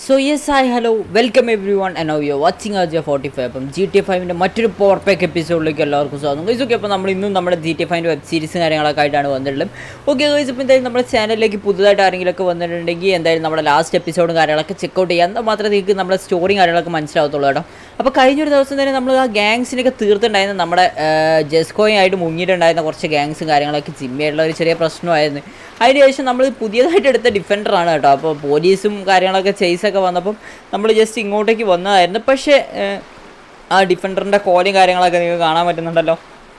So yes hi hello welcome everyone and you watching R J forty five അപ്പം G T ഫൈവിൻ്റെ മറ്റൊരു power pack എപ്പിസോഡിലേക്ക് എല്ലാവർക്കും സ്വാഗതം ഗൈസ് ഓക്കെ അപ്പോൾ നമ്മൾ ഇന്നും നമ്മുടെ ജി ടി ഫൈവിൻ്റെ വെബ് സീരീസും കാര്യങ്ങളൊക്കെ ആയിട്ടാണ് വന്നിട്ടുള്ളത് ഓക്കെ ഗൈസ് ഇപ്പോൾ എന്തായാലും നമ്മുടെ ചാനലിലേക്ക് പുതുതായിട്ട് ആരെങ്കിലുമൊക്കെ വന്നിട്ടുണ്ടെങ്കിൽ എന്തായാലും നമ്മുടെ ലാസ്റ്റ് എപ്പിസോഡും കാര്യങ്ങളൊക്കെ ചെക്കൗട്ട് ചെയ്യാം എന്നാൽ മാത്രമേ നിങ്ങൾക്ക് നമ്മുടെ സ്റ്റോറിയും കാര്യങ്ങളൊക്കെ മനസ്സിലാവത്തുള്ളൂ കേട്ടോ അപ്പോൾ കഴിഞ്ഞൊരു ദിവസം തന്നെ നമ്മൾ ആ ഗാങ്സിനൊക്കെ തീർത്തിട്ടുണ്ടായിരുന്ന നമ്മുടെ ജെസ്കോയും മുങ്ങിയിട്ടുണ്ടായിരുന്ന കുറച്ച് ഗാങ്സും കാര്യങ്ങളൊക്കെ ജിമ്മയായിട്ടുള്ള ഒരു ചെറിയ പ്രശ്നമായിരുന്നു അതിനുശേഷം നമ്മൾ പുതിയതായിട്ട് എടുത്ത ഡിഫൻഡറാണ് കേട്ടോ അപ്പോൾ പോലീസും കാര്യങ്ങളൊക്കെ ചേസൊക്കെ വന്നപ്പം നമ്മൾ ജസ്റ്റ് ഇങ്ങോട്ടേക്ക് വന്നതായിരുന്നു പക്ഷേ ഏഹ്, ആ ഡിഫൻഡറിൻ്റെ കോലും കാര്യങ്ങളൊക്കെ നിങ്ങൾക്ക് കാണാൻ പറ്റുന്നുണ്ടല്ലോ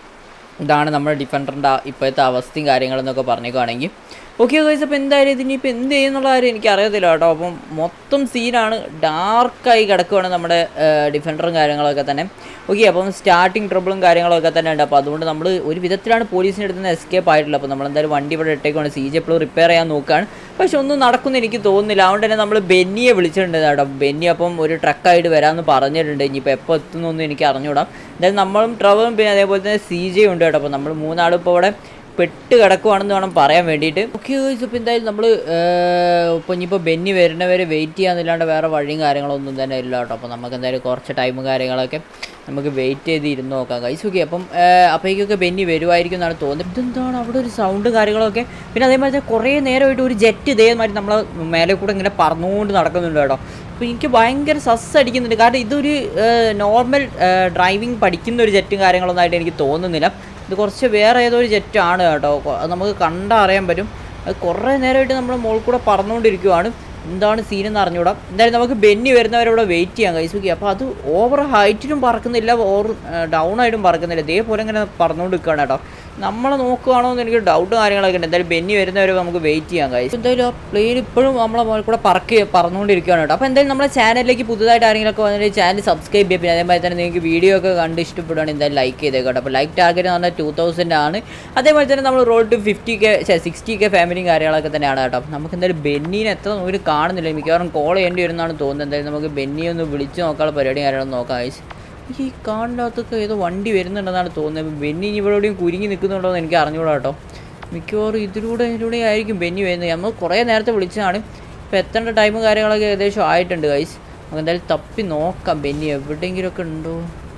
ഇതാണ് നമ്മുടെ ഡിഫൻഡറിൻ്റെ ഇപ്പോഴത്തെ അവസ്ഥയും കാര്യങ്ങളെന്നൊക്കെ പറഞ്ഞേക്കുവാണെങ്കിൽ ഓക്കെ ഗൈസ് അപ്പോൾ എന്തായാലും ഇതിനിപ്പോൾ എന്ത് ചെയ്യുന്നുള്ള കാര്യം എനിക്ക് അറിയത്തില്ല കേട്ടോ അപ്പം മൊത്തം സീനാണ് ഡാർക്കായി കിടക്കുവാണ് നമ്മുടെ ഡിഫൻഡറും കാര്യങ്ങളൊക്കെ തന്നെ ഓക്കെ അപ്പം സ്റ്റാർട്ടിങ് ട്രബിളും കാര്യങ്ങളൊക്കെ തന്നെ ഉണ്ട് അപ്പോൾ അതുകൊണ്ട് നമ്മൾ ഒരു വിധത്തിലാണ് പോലീസിൻ്റെ അടുത്ത് നിന്ന് എസ്കേപ്പ് ആയിട്ടുള്ളത് അപ്പോൾ നമ്മൾ എന്തായാലും വണ്ടി ഇവിടെ ഇട്ടേക്കുവാണ് സി ജി എപ്പോഴും റിപ്പയർ ചെയ്യാൻ നോക്കുകയാണ് പക്ഷെ ഒന്നും നടക്കുമെന്ന് എനിക്ക് തോന്നുന്നില്ല അതുകൊണ്ട് തന്നെ നമ്മൾ ബെന്നിയെ വിളിച്ചിട്ടുണ്ട് കേട്ടോ ബെന്നി അപ്പം ഒരു ട്രക്കായിട്ട് വരാമെന്ന് പറഞ്ഞിട്ടുണ്ട് ഇനിയിപ്പോൾ എപ്പോൾ എത്തുന്നൊന്നും എനിക്ക് അറിഞ്ഞുകൂടാം എന്തായാലും നമ്മളും ട്രവറും പിന്നെ അതേപോലെ തന്നെ സി ജെ ഉണ്ട് കേട്ടോ അപ്പോൾ നമ്മൾ മൂന്നാളും ഇപ്പോൾ ഇവിടെ പെട്ട് കിടക്കുവാണെന്ന് വേണം പറയാൻ വേണ്ടിയിട്ട് ഓക്കെ ഇപ്പോൾ എന്തായാലും നമ്മൾ ഇപ്പോൾ ഇനിയിപ്പോൾ ബെന്നി വരുന്നവരെ വെയിറ്റ് ചെയ്യാന്നില്ലാണ്ട് വേറെ വഴിയും കാര്യങ്ങളൊന്നും തന്നെ ഇല്ല കേട്ടോ അപ്പോൾ നമുക്ക് എന്തായാലും കുറച്ച് ടൈമും കാര്യങ്ങളൊക്കെ നമുക്ക് വെയിറ്റ് ചെയ്ത് ഇരുന്ന് നോക്കാം കൈസ് ഓക്കെ അപ്പം അപ്പോഴേക്കൊക്കെ ബെന്നി വരുമായിരിക്കും എന്നാണ് തോന്നുന്നത് ഇതെന്താണ് അവിടെ ഒരു സൗണ്ട് കാര്യങ്ങളൊക്കെ പിന്നെ അതേമാതിരി തന്നെ കുറേ നേരമായിട്ട് ഒരു ജെറ്റ് ഇതേമാതിരി നമ്മൾ മേലെ കൂടെ ഇങ്ങനെ പറന്നുകൊണ്ട് നടക്കുന്നുണ്ട് കേട്ടോ അപ്പോൾ എനിക്ക് ഭയങ്കര സസ് അടിക്കുന്നുണ്ട് കാരണം ഇതൊരു നോർമൽ ഡ്രൈവിംഗ് പഠിക്കുന്ന ഒരു ജെറ്റും കാര്യങ്ങളൊന്നും ആയിട്ട് എനിക്ക് തോന്നുന്നില്ല ഇത് കുറച്ച് വേറെ ഏതോ ഒരു ജെറ്റാണ് കേട്ടോ കൊ- അത് നമുക്ക് കണ്ടാൽ അറിയാൻ പറ്റും അത് കുറേ നേരമായിട്ട് നമ്മൾ മുകളിൽ കൂടെ പറന്നുകൊണ്ടിരിക്കുവാണ് എന്താണ് സീൻ എന്ന് അറിഞ്ഞൂടാ എന്തായാലും നമുക്ക് ബെന്നി വരുന്നവരെ ഇവിടെ വെയിറ്റ് ചെയ്യാം കൈസുക്കി അപ്പോൾ അത് ഓവർ ഹൈറ്റിലും പറക്കുന്നില്ല ഓവർ ഡൗൺ ആയിട്ടും പറക്കുന്നില്ല ഇതേപോലെ ഇങ്ങനെ പറന്നുകൊണ്ട് നിൽക്കുകയാണ് കേട്ടോ നമ്മളെ നോക്കുകയാണോ എന്ന് എനിക്ക് ഡൗട്ട് കാര്യങ്ങളൊക്കെ ഉണ്ട് എന്തായാലും ബെന്നി വരുന്നവരെ നമുക്ക് വെയിറ്റ് ചെയ്യാം കൈസ് എന്തായാലും ആ പ്ലെയിൻ ഇപ്പോഴും നമ്മളെ മുകളിൽ കൂടെ പറക്ക് പറന്നുകൊണ്ടിരിക്കുകയാണ് കേട്ടോ അപ്പോൾ എന്തായാലും നമ്മുടെ ചാനലിലേക്ക് പുതുതായിട്ട് ആരെങ്കിലുമൊക്കെ വന്നിട്ട് ചാനൽ സബ്സ്ക്രൈബ് ചെയ്യുക പിന്നെ അതേമാതിരി തന്നെ നിങ്ങൾക്ക് വീഡിയോ ഒക്കെ കണ്ട് ഇഷ്ടപ്പെടുകയാണെങ്കിൽ എന്തായാലും ലൈക്ക് ചെയ്തേക്കട്ടോ അപ്പോൾ ലൈക്ക് ടാർഗറ്റ് എന്ന് പറഞ്ഞാൽ ടൂ തൗസൻഡ് ആണ് അതേപോലെ തന്നെ നമ്മൾ road two fifty K sixty K ഫാമിലിയും കാര്യങ്ങളൊക്കെ തന്നെയാണ് കേട്ടോ നമുക്ക് എന്തായാലും ബെന്നീനെ എത്ര ഒരു കാണുന്നില്ല മിക്കവാറും കോൾ ചെയ്യേണ്ടി വരുന്നതാണ് തോന്നുന്നത് എന്തായാലും നമുക്ക് ബെന്നിയെ ഒന്ന് വിളിച്ച് നോക്കാനുള്ള പരിപാടി കാര്യങ്ങളൊന്നും നോക്കാം guys. ഈ കാടിനകത്തൊക്കെ ഏതോ വണ്ടി വരുന്നുണ്ടെന്നാണ് തോന്നുന്നത് ബെന്നി ഇനി ഇവിടെ എവിടെയും കുരുങ്ങി നിൽക്കുന്നുണ്ടോ എന്ന് എനിക്ക് അറിഞ്ഞൂടാ കേട്ടോ മിക്കവാറും ഇതിലൂടെ ഇതിലൂടെ ആയിരിക്കും ബെന്നി വരുന്നത് നമ്മൾ കുറേ നേരത്തെ വിളിച്ചതാണ് ഇപ്പോൾ എത്തേണ്ട ടൈമും കാര്യങ്ങളൊക്കെ ഏകദേശം ആയിട്ടുണ്ട് ഗൈസ് നമുക്ക് എന്തായാലും തപ്പി നോക്കാം ബെന്നി എവിടെയെങ്കിലുമൊക്കെ ഉണ്ടോ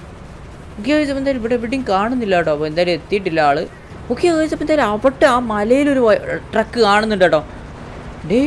ഓക്കെ ഗൈസ് അപ്പോൾ എന്തായാലും ഇവിടെ എവിടെയും കാണുന്നില്ല കേട്ടോ അപ്പോൾ എന്തായാലും എത്തിയിട്ടില്ല ആള് ഓക്കെ ഗൈസ് അപ്പോൾ എന്തായാലും അവിടെ ആ മലയിലൊരു ട്രക്ക് കാണുന്നുണ്ട് കേട്ടോ ഡേ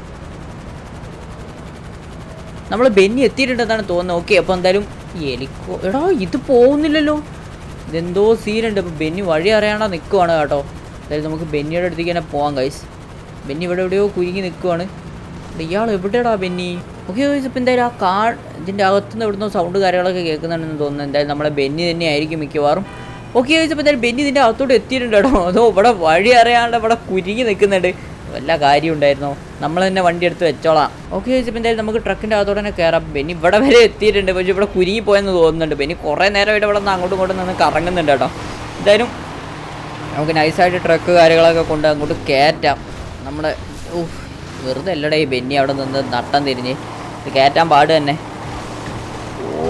നമ്മൾ ബെന്നി എത്തിയിട്ടുണ്ടെന്നാണ് തോന്നുന്നത് ഓക്കെ അപ്പോൾ എന്തായാലും എലിക്കോ എടാ ഇത് പോകുന്നില്ലല്ലോ ഇതെന്തോ സീനുണ്ട് അപ്പോൾ ബെന്നി വഴി അറിയാണ്ടാ നിൽക്കുവാണ് കേട്ടോ അതായത് നമുക്ക് ബെന്നിയുടെ അടുത്തേക്ക് തന്നെ പോവാം ഗൈസ് ബെന്നി ഇവിടെ എവിടെയോ കുരുങ്ങി നിൽക്കുവാണ് എടാ, ഇയാൾ എവിടെയാടാ ബെന്നി ഓക്കെ ഗൈസ് ഇപ്പോൾ എന്തായാലും ആ കാ ഇതിൻ്റെ അകത്തുനിന്ന് എവിടുന്നോ സൗണ്ട് കാര്യങ്ങളൊക്കെ കേൾക്കുന്നുണ്ടെന്ന് തോന്നുന്നു എന്തായാലും നമ്മളെ ബെന്നി തന്നെ ആയിരിക്കും മിക്കവാറും ഓക്കെ ഗൈസ് ഇപ്പോൾ എന്തായാലും ബെന്നി ഇതിൻ്റെ അകത്തോട്ട് എത്തിയിട്ടുണ്ട് കേട്ടോ അതോ ഇവിടെ വഴി അറിയാണ്ട് ഇവിടെ കുരുങ്ങി നിൽക്കുന്നുണ്ട് വല്ല കാര്യം ഉണ്ടായിരുന്നോ നമ്മൾ തന്നെ വണ്ടി എടുത്ത് വെച്ചോളാം ഓക്കെ ചോദിച്ചപ്പോൾ എന്തായാലും നമുക്ക് ട്രക്കിൻ്റെ അകത്തോടെ തന്നെ കയറാം ബെന്നി ഇവിടെ വരെ എത്തിയിട്ടുണ്ട് പക്ഷേ ഇവിടെ കുരുങ്ങി പോയെന്ന് തോന്നുന്നുണ്ട് ബെന്നി കുറേ നേരമായിട്ട് ഇവിടെ നിന്ന് അങ്ങോട്ടും ഇങ്ങോട്ടും നിന്ന് കറങ്ങുന്നുണ്ട് കേട്ടോ എന്തായാലും നമുക്ക് നൈസായിട്ട് ട്രക്ക് കാര്യങ്ങളൊക്കെ കൊണ്ട് അങ്ങോട്ട് കയറ്റാം നമ്മുടെ ഊഹ് വെറുതെ അല്ലടേ ഈ ബെന്നി അവിടെ നിന്ന് നട്ടം തിരിഞ്ഞ് ഇത് കയറ്റാൻ പാട് തന്നെ ഓ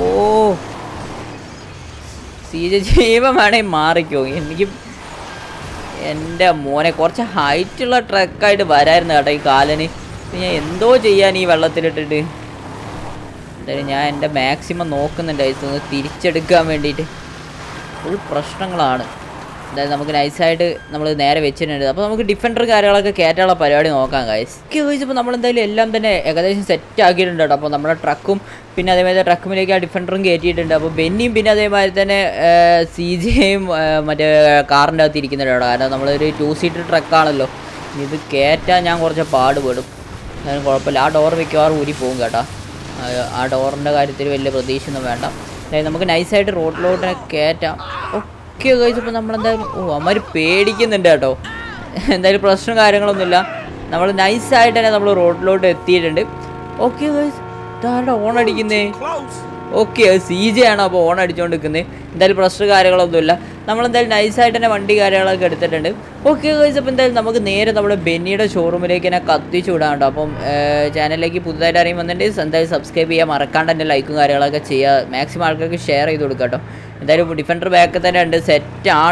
സീജ ജീവൻ വേണേ മാറിക്കോ എനിക്ക് എൻ്റെ മോനെ കുറച്ച് ഹൈറ്റുള്ള ട്രക്കായിട്ട് വരായിരുന്നു കേട്ടോ ഈ കാലന് ഇപ്പൊ ഞാൻ എന്തോ ചെയ്യാൻ ഈ വെള്ളത്തിലിട്ടിട്ട് എന്തായാലും ഞാൻ എൻ്റെ മാക്സിമം നോക്കുന്നുണ്ട് ഐസ് ഒന്ന് തിരിച്ചെടുക്കാൻ വേണ്ടിയിട്ട് ഫുൾ പ്രശ്നങ്ങളാണ് എന്തായാലും നമുക്ക് നൈസായിട്ട് നമ്മൾ നേരെ വെച്ചിട്ടുണ്ട് അപ്പോൾ നമുക്ക് ഡിഫൻഡർ കാര്യങ്ങളൊക്കെ കയറ്റാനുള്ള പരിപാടി നോക്കാം ഗൈസ് ഒക്കെ ചോദിച്ചപ്പോൾ നമ്മൾ എന്തായാലും എല്ലാം തന്നെ ഏകദേശം സെറ്റ് ആക്കിയിട്ടുണ്ട് കേട്ടോ അപ്പോൾ നമ്മുടെ ട്രക്കും പിന്നെ അതേമാതിരി ട്രക്കുമിലേക്ക് ആ ഡിഫൻഡറും കയറ്റിയിട്ടുണ്ട് അപ്പോൾ ബെന്നിയും പിന്നെ അതേമാതിരി തന്നെ സി ജിയും മറ്റേ കാറിൻ്റെ അകത്ത് ഇരിക്കുന്നുണ്ട് കേട്ടോ കാരണം നമ്മളൊരു ടു സീറ്റർ ട്രക്കാണല്ലോ ഇത് കയറ്റാൻ ഞാൻ കുറച്ച് പാടുപെടും എന്നാലും കുഴപ്പമില്ല ആ ഡോർ മിക്കവാറും ഊരി പോകും കേട്ടോ ആ- ആ ഡോറിൻ്റെ കാര്യത്തിൽ വലിയ പ്രതീക്ഷയൊന്നും വേണ്ട അതായത് നമുക്ക് നൈസായിട്ട് റോഡിലോട്ട് കയറ്റാം ഒക്കെ കഴിച്ചപ്പോൾ നമ്മളെന്തായാലും ഓ അമ്മമാർ പേടിക്കുന്നുണ്ട് കേട്ടോ എന്തായാലും പ്രശ്നം കാര്യങ്ങളൊന്നുമില്ല നമ്മൾ നൈസായിട്ട് തന്നെ നമ്മൾ റോഡിലോട്ട് എത്തിയിട്ടുണ്ട് ഓക്കെ ഗൈസ് ഇതാരുടെ ഓൺ അടിക്കുന്നേ ഓക്കെ അത് സി ജെ ആണ് അപ്പോൾ ഓൺ അടിച്ചുകൊണ്ട് നിൽക്കുന്നത് എന്തായാലും പ്രശ്നം കാര്യങ്ങളൊന്നുമില്ല നമ്മളെന്തായാലും നൈസായിട്ട് തന്നെ വണ്ടി കാര്യങ്ങളൊക്കെ എടുത്തിട്ടുണ്ട് ഓക്കെ ഗൈസ് അപ്പോൾ എന്തായാലും നമുക്ക് നേരെ നമ്മുടെ ബെന്നിയുടെ ഷോറൂമിലേക്ക് തന്നെ കത്തിച്ചു വിടാം കേട്ടോ അപ്പം ചാനലിലേക്ക് പുതുതായിട്ട് അറിയും വന്നിട്ടുണ്ടെങ്കിൽ എന്തായാലും സബ്സ്ക്രൈബ് ചെയ്യുക മറക്കാണ്ട് തന്നെ ലൈക്കും കാര്യങ്ങളൊക്കെ ചെയ്യുക മാക്സിമം ആൾക്കാർക്ക് ഷെയർ ചെയ്ത് കൊടുക്കുക കേട്ടോ എന്തായാലും ഡിഫൻഡർ ബാക്ക് തന്നെ ഉണ്ട് സെറ്റാണ്